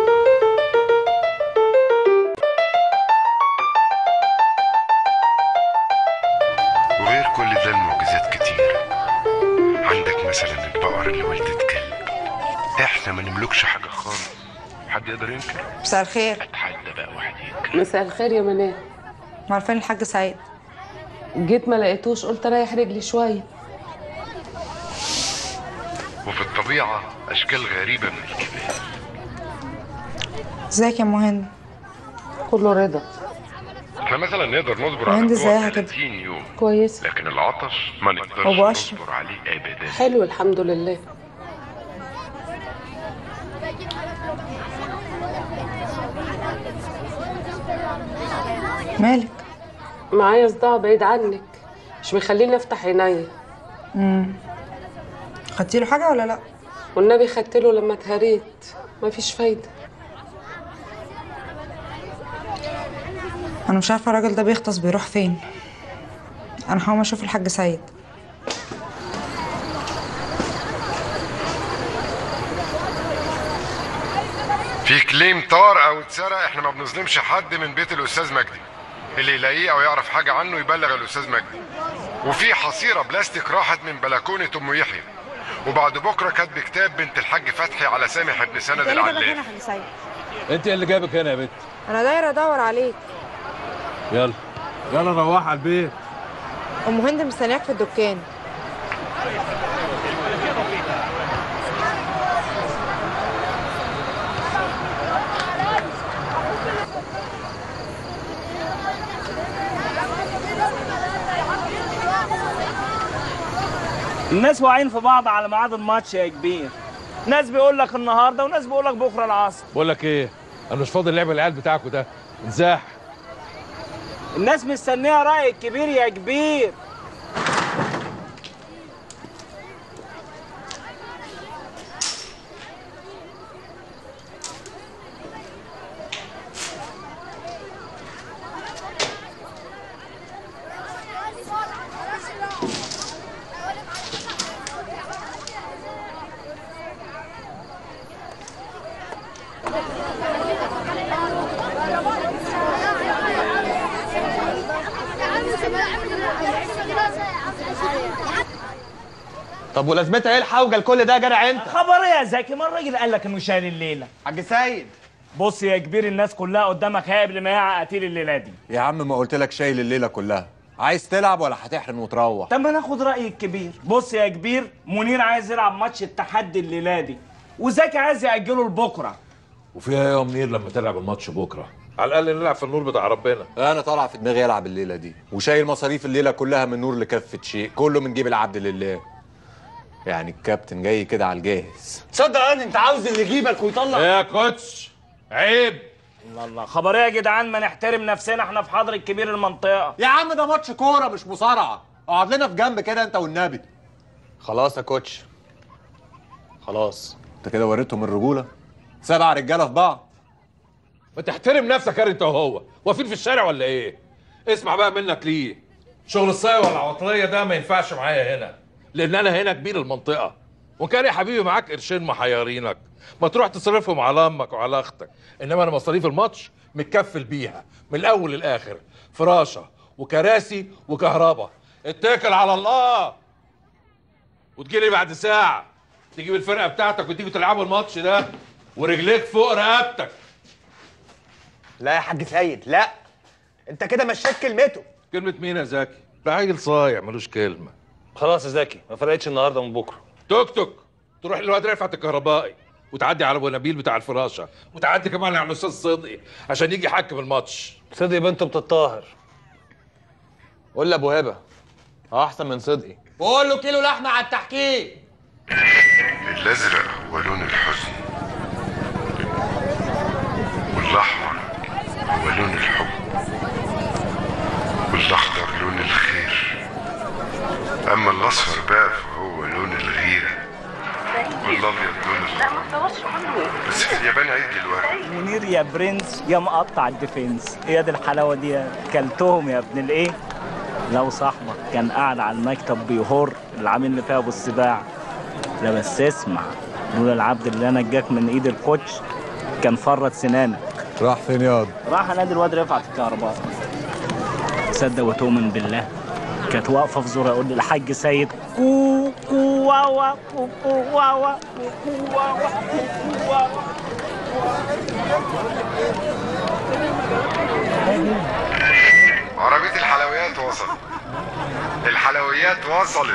وغير كل ده المعجزات كتير عندك مثلا البقر اللي ولدت كلب احنا ما نملكش حاجة خالص حد يقدر ينكر مساء الخير اتحدى بقى واحد ينكر مساء الخير يا منال عارفين الحاج سعيد جيت ما لقيتوش قلت اريح رجلي شويه وفي الطبيعة أشكال غريبة من الجبال ازيك يا مهند كله رضا احنا مثلا نقدر نصبر وهند على ازيها الجوع كده؟ 30 يوم كويس لكن العطش ما نقدرش أبو أشرف. نصبر عليه أبدا حلو الحمد لله مالك معايا صداع بعيد عنك مش مخليني افتح عينيا امم خدتي له حاجه ولا لا والنبي خدت له لما اتهريت مفيش فايده انا مش عارفه الراجل ده بيغطس بيروح فين انا هقوم اشوف الحاج سعيد في كليم طار او اتسرق احنا ما بنظلمش حد من بيت الاستاذ مجدي اللي يلاقيه او يعرف حاجه عنه يبلغ الاستاذ مجدي وفي حصيره بلاستيك راحت من بلكونه ام يحيى وبعد بكره كاتب كتاب بنت الحاج فتحي على سامح ابن سند العلاف حاج سعيد انت اللي جايبك هنا يا بنت انا دايره ادور عليك يلا يلا روح على البيت ام هند مستنياك في الدكان الناس واقعين في بعض على ميعاد الماتش يا كبير ناس بيقول لك النهارده وناس بيقول لك بكره العصر بقول لك ايه انا مش فاضي اللعب العيال بتاعكوا ده انزاح الناس مستنيه راي الكبير يا كبير طب ولازمتها ايه الحوجه لكل ده يا جدع انت خبر ايه يا زكي ما الراجل قال لك انه شايل الليله حاج سيد بص يا كبير الناس كلها قدامك هي قبل ما يقع قتيل الليله دي يا عم ما قلت لك شايل الليله كلها عايز تلعب ولا هتحرم وتروح طب ما ناخد راي الكبير بص يا كبير منير عايز يلعب ماتش التحدي الليله دي وزكي عايز ياجله لبكره وفيها ايه يا منير لما تلعب الماتش بكره على الاقل نلعب في النور بتاع ربنا انا طالع في دماغي العب الليله دي وشايل مصاريف الليله كلها من نور لكفه شيء كله من جيب العبد لله يعني الكابتن جاي كده على الجاهز تصدق ان انت عاوز اللي يجيبك ويطلع يا كوتش عيب الله الله خبر ايه يا جدعان ما نحترم نفسنا احنا في حضر الكبير المنطقه يا عم ده ماتش كوره مش مصارعه اقعد لنا في جنب كده انت والنبي خلاص يا كوتش خلاص انت كده وريتهم الرجوله سبع رجاله في بعض ما تحترم نفسك يا انت وهو واقفين في الشارع ولا ايه اسمع بقى منك ليه شغل الصايع والعطليه ده ما ينفعش معايا هنا لان انا هنا كبير المنطقه وكان يا حبيبي معاك قرشين محيرينك ما تروح تصرفهم على امك وعلى اختك انما انا مصاريف الماتش متكفل بيها من الاول للاخر فراشه وكراسي وكهرباء اتكل على الله وتجيلي بعد ساعه تجيب الفرقه بتاعتك وتيجوا تلعبوا الماتش ده ورجليك فوق رقبتك لا يا حاج سيد لا انت كده مشيت كلمته كلمة مين يا زكي؟ ده عيل صايع ملوش كلمة خلاص يا زكي ما فرقتش النهارده من بكره توك توك تروح للواد رفعت الكهربائي وتعدي على ابو نبيل بتاع الفراشه وتعدي كمان على الاستاذ صدقي عشان يجي يحكم الماتش صدقي بنته بتطاهر قول لي ابو هبه اه احسن من صدقي وقول له كيلو لحمه على التحكيم الازرق هو لون الحزن والاحمر يا برنس يا مقطع الديفنس هي دي الحلاوه دي كلتهم يا ابن الايه لو صاحبك كان قاعد على المكتب بيهر اللي عامل لي فيها ابو السباع لا بس اسمع لولا العبد اللي انا جاك من ايد الكوتش كان فرط سنانك راح فين ياض راح انادي الواد رفعت الكهرباء تصدق وتؤمن بالله كانت واقفه في زورها يقول لي الحاج سيد كو كو واوا كو كو واوا كو كو واوا كو كو واوا عربية الحلويات وصلت الحلويات وصلت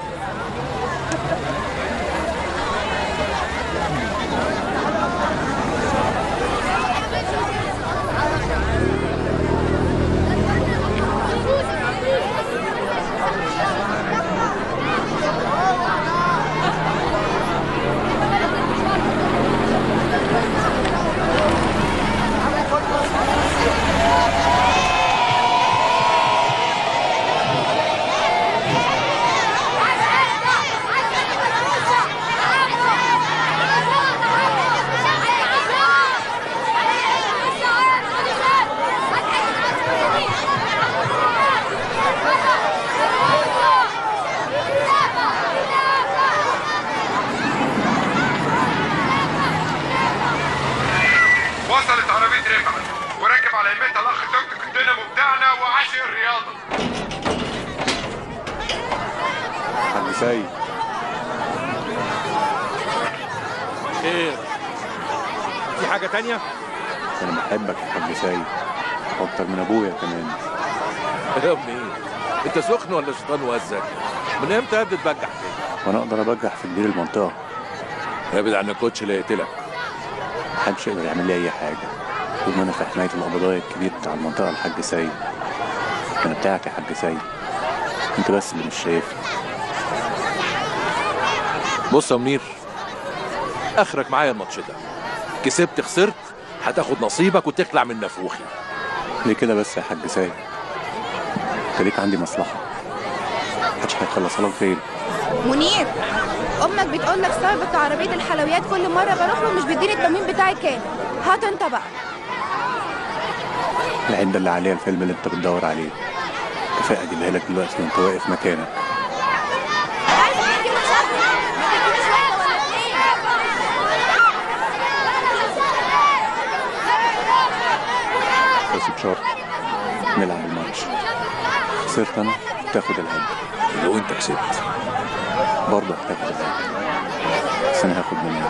وصلت عربية رفعت وراكب على يمتها الأخ توك توك الدينامو بتاعنا وعاشق الرياضة حاج سيد خير في حاجة تانية؟ انا بحبك يا حاج سيد اكتر من ابويا كمان يا ابني ايه؟ انت سخن ولا شيطان وزك؟ من امتى قبل تبجح كده؟ وانا اقدر ابجح في كبير المنطقه ابعد عن الكوتش اللي يقتلك محدش يقدر يعمل لي اي حاجه طول ما انا في حمايه القبضايه الكبير بتاع المنطقه الحاج سيد انا بتاعك يا حاج سيد انت بس اللي مش شايفني بص يا منير اخرك معايا الماتش ده كسبت خسرت هتاخد نصيبك وتخلع من نافوخي ليه كده بس يا حاج سيد انت ليك عندي مصلحه محدش هيخلصها لك غيري منير امك بتقول لك صاحبة عربيه الحلويات كل مره بروح له مش بيديني التموين بتاعي كامل هات انت بقى العده اللي عليها الفيلم اللي انت بتدور عليه كفاءه اجيبها لك دلوقتي وانت واقف مكانك بس بشرط نلعب الماتش خسرت انا تاخد العده لو انت كسبت برضه هتاخد العده بس انا هاخد منك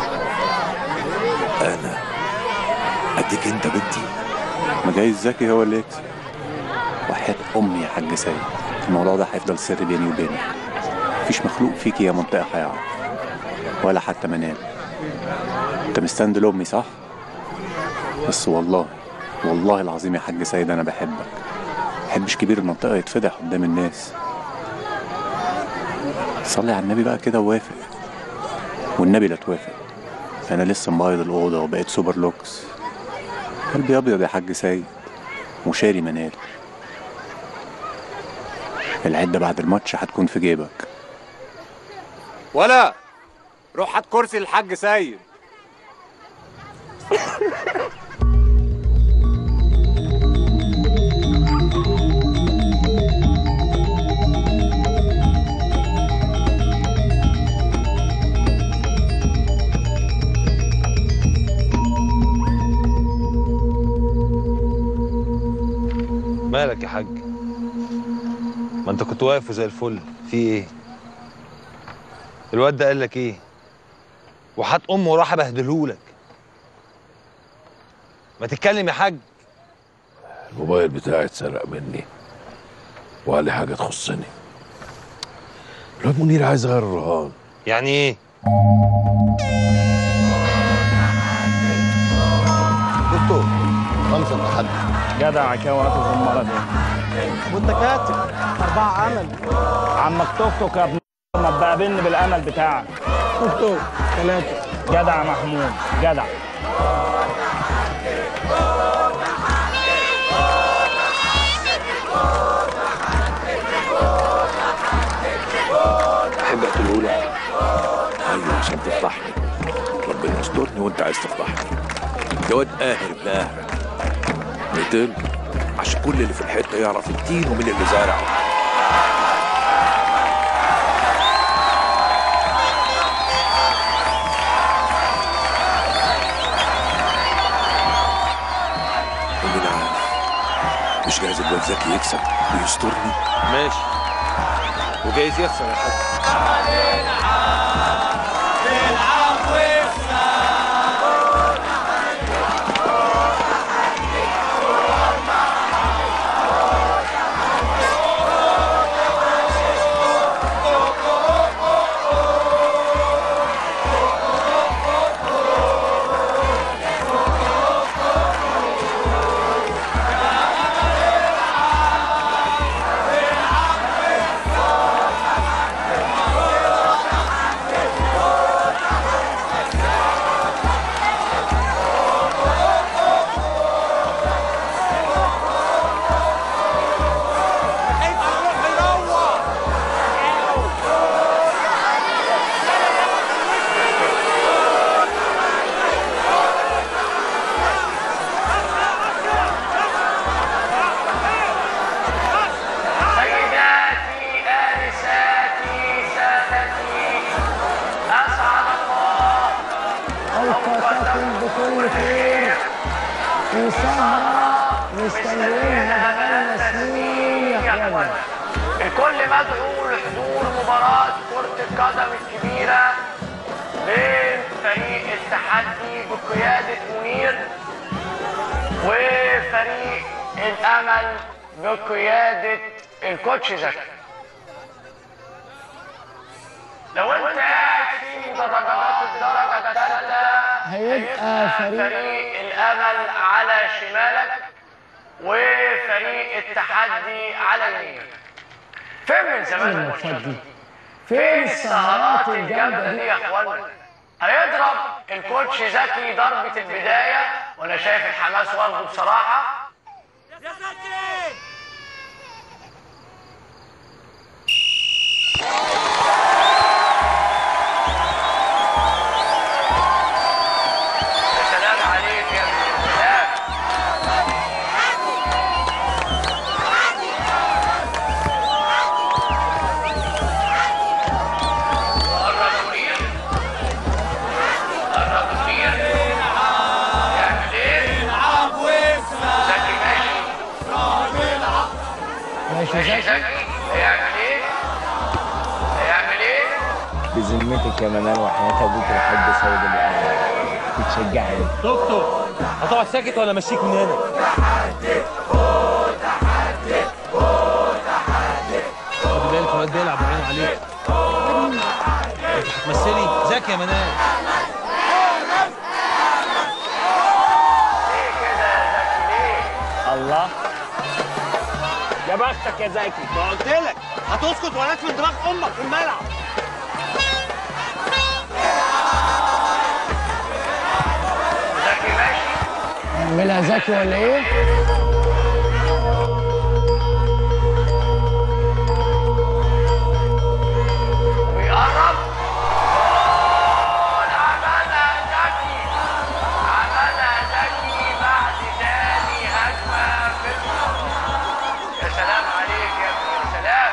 انا اديك انت بنتي ما جايز زكي هو اللي يكسب وحياة امي يا حاج سيد الموضوع ده هيفضل سر بيني وبينك مفيش مخلوق فيك يا منطقه هيعرف ولا حتى منال انت مستند لامي صح بس والله والله العظيم يا حاج سيد انا بحبك محبش كبير المنطقه يتفضح قدام الناس صلي على النبي بقى كده ووافق والنبي لا توافق انا لسه مبيض الاوضه وبقيت سوبر لوكس قلبي ابيض يا حاج سيد وشاري منال العده بعد الماتش هتكون في جيبك ولا روح هات كرسي للحاج سيد مالك يا حاج ما انت كنت واقف زي الفل في ايه الواد ده قال لك ايه وحات امه وراح ابهدلهولك ما تتكلم يا حاج الموبايل بتاعي اتسرق مني وقال حاجة تخصني الواد منير عايز يغير الرهان يعني ايه دكتور خمسة تحدي جدع كده في الزمارة دي وانت كاتب أربعة عمل عمك توك توك يا ابن ما بقابلني بالامل بتاعك توك توك ثلاثة جدع يا محمود جدع احب اقتلهولك ايوه عشان تفضحني ربنا يسترني وانت عايز تفضحني ده واد قاهر باهر قتل عشان كل اللي في الحته يعرف التين ومين اللي زارعه ومين عارف مش جايز الواد زكي يكسب ويسترني ماشي وجايز يخسر يا حاج سيداتي آنساتي سادتي أسعد الله أوقاتكم بكل خير في سهرة مستنيينها بقالنا سنين يا اخوانا الكل مدعو لحضور مباراة كرة القدم الكبيرة بين فريق التحدي بقيادة منير وفريق الأمل بقيادة الكوتش زكي لو انت قاعد في مدرجات الدرجة الثالثة هيبقى فريق فريق الأمل على شمالك وفريق التحدي على يمينك فين من زمان الماتشات دي؟ فين السهرات الجامدة دي يا اخوانا؟ هيضرب الكوتش زكي ضربة البداية وانا شايف الحماس واخده بصراحة يا زكي يا سلام عليك يا ابن السلام قرب منير قرب منير يعمل ايه؟ يلعب ويكسب زكي ماشي ماشي ماشي زكي زكي هيعمل ايه؟ هيعمل ايه؟ بذمتك يا منال وحياة ابوك الحاج سيد الاهلي بتشجعني دكتور هتقعد ساكت ولا امشيك من هنا؟ خدي بالك الواد بيلعب وعين عليك انت هتمثلي ذكي يا منال الله يا بختك يا زكي ما قلت لك هتسكت ولا من دماغ امك في الملعب زكي ماشي نعملها زكي ولا ايه؟ ويقرب جول عملها زكي عملها زكي بعد تاني هجمة في المباراة يا سلام عليك يا ابني يا سلام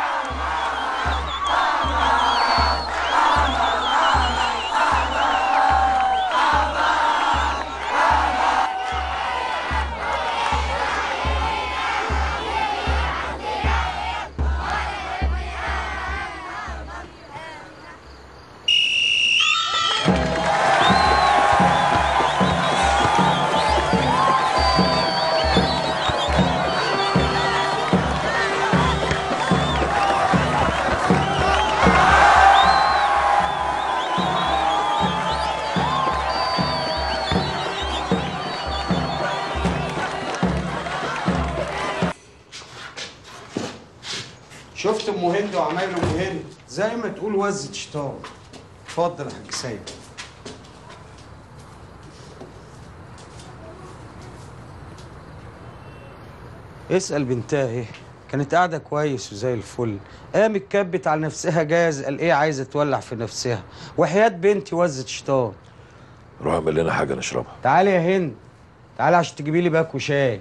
شفت ام هند وعمايل ام هند زي ما تقول وزة شيطان اتفضل يا حاج سيد اسأل بنتها ايه كانت قاعدة كويس وزي الفل قامت كبت على نفسها جاز قال ايه عايزة تولع في نفسها وحياة بنتي وزة شيطان روح اعمل لنا حاجه نشربها تعالي يا هند تعالى عشان تجيبي لي باكو شاي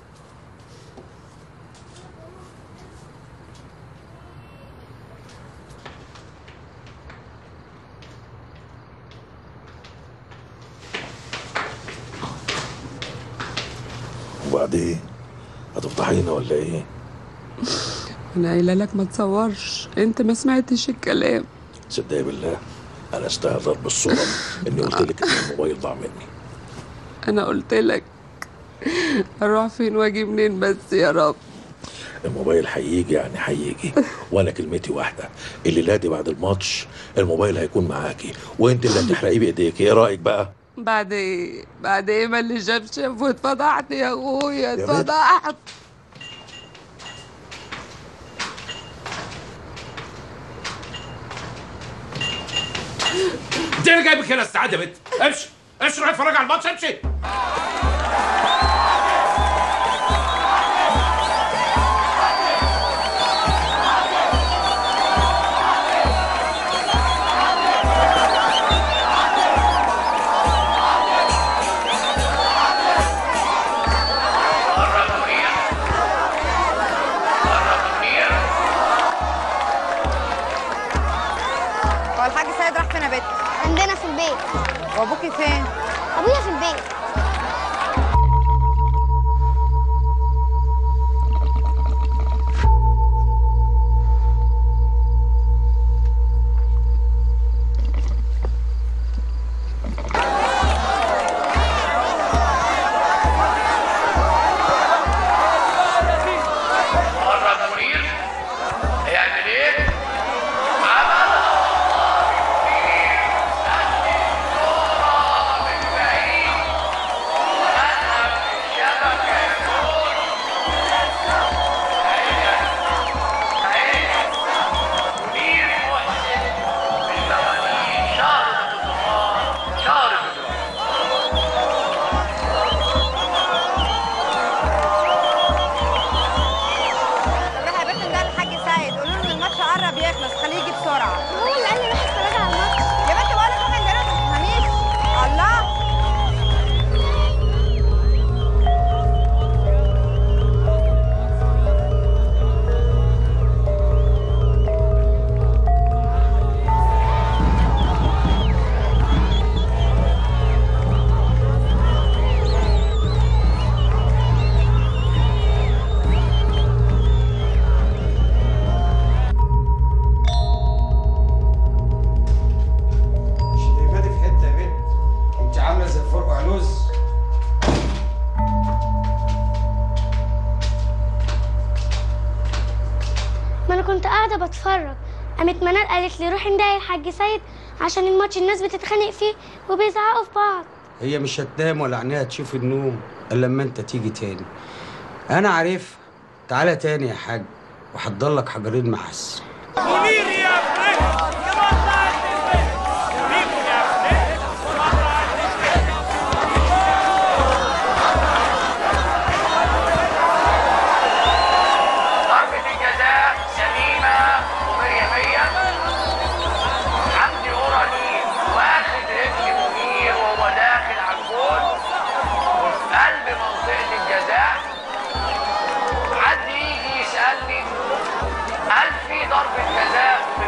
وبعدين هتفضحينا ولا ايه؟ انا قايله لك ما تصورش انت ما سمعتش الكلام صدقني بالله انا استاهل ضرب الصورة اني قلت لك ان الموبايل ضاع مني انا قلت لك اروح فين واجي منين بس يا رب الموبايل هيجي يعني هيجي وانا كلمتي واحده الليله دي بعد الماتش الموبايل هيكون معاكي وانت اللي هتحرقيه بايديك ايه رايك بقى بعد ايه بعد ايه ما اللي شاف شاف واتفضحت يا اخويا بنت. اتفضحت انت اللي جايبك هنا السعاده يا بنت امشي امشي روح اتفرج على الماتش امشي هو الحاج سيد راح فين يا بت؟ عندنا في البيت وابوكي فين؟ ابويا في البيت قرب منير هيعمل ايه؟ عمل طب روح يا بت ده الحاج سيد قولوا له ان الماتش قرب يخلص خليه يجي بسرعه هو اللي قال لي روح اتفرج على الماتش يا بنت بقول لك روح عندنا ما تفهميش الله مش هتبقى في حته يا بنت انت عامله زي فرق علوز ما انا كنت قاعده بتفرج قامت منال قالت لي روحي ندعي الحاج سيد عشان الماتش الناس بتتخانق فيه وبيزعقوا في بعض هي مش هتنام ولا عينيها تشوف النوم الا لما انت تيجي تاني انا عارف تعالى تاني يا حاج وحضر لك حجرين محس منير يا ضربة الجزاء سليمة ومية مية حمدي أوراني واخد رجل منير وهو داخل على الجول وفي قلب منطقة الجزاء حد يجي يسألني هل في ضربة جزاء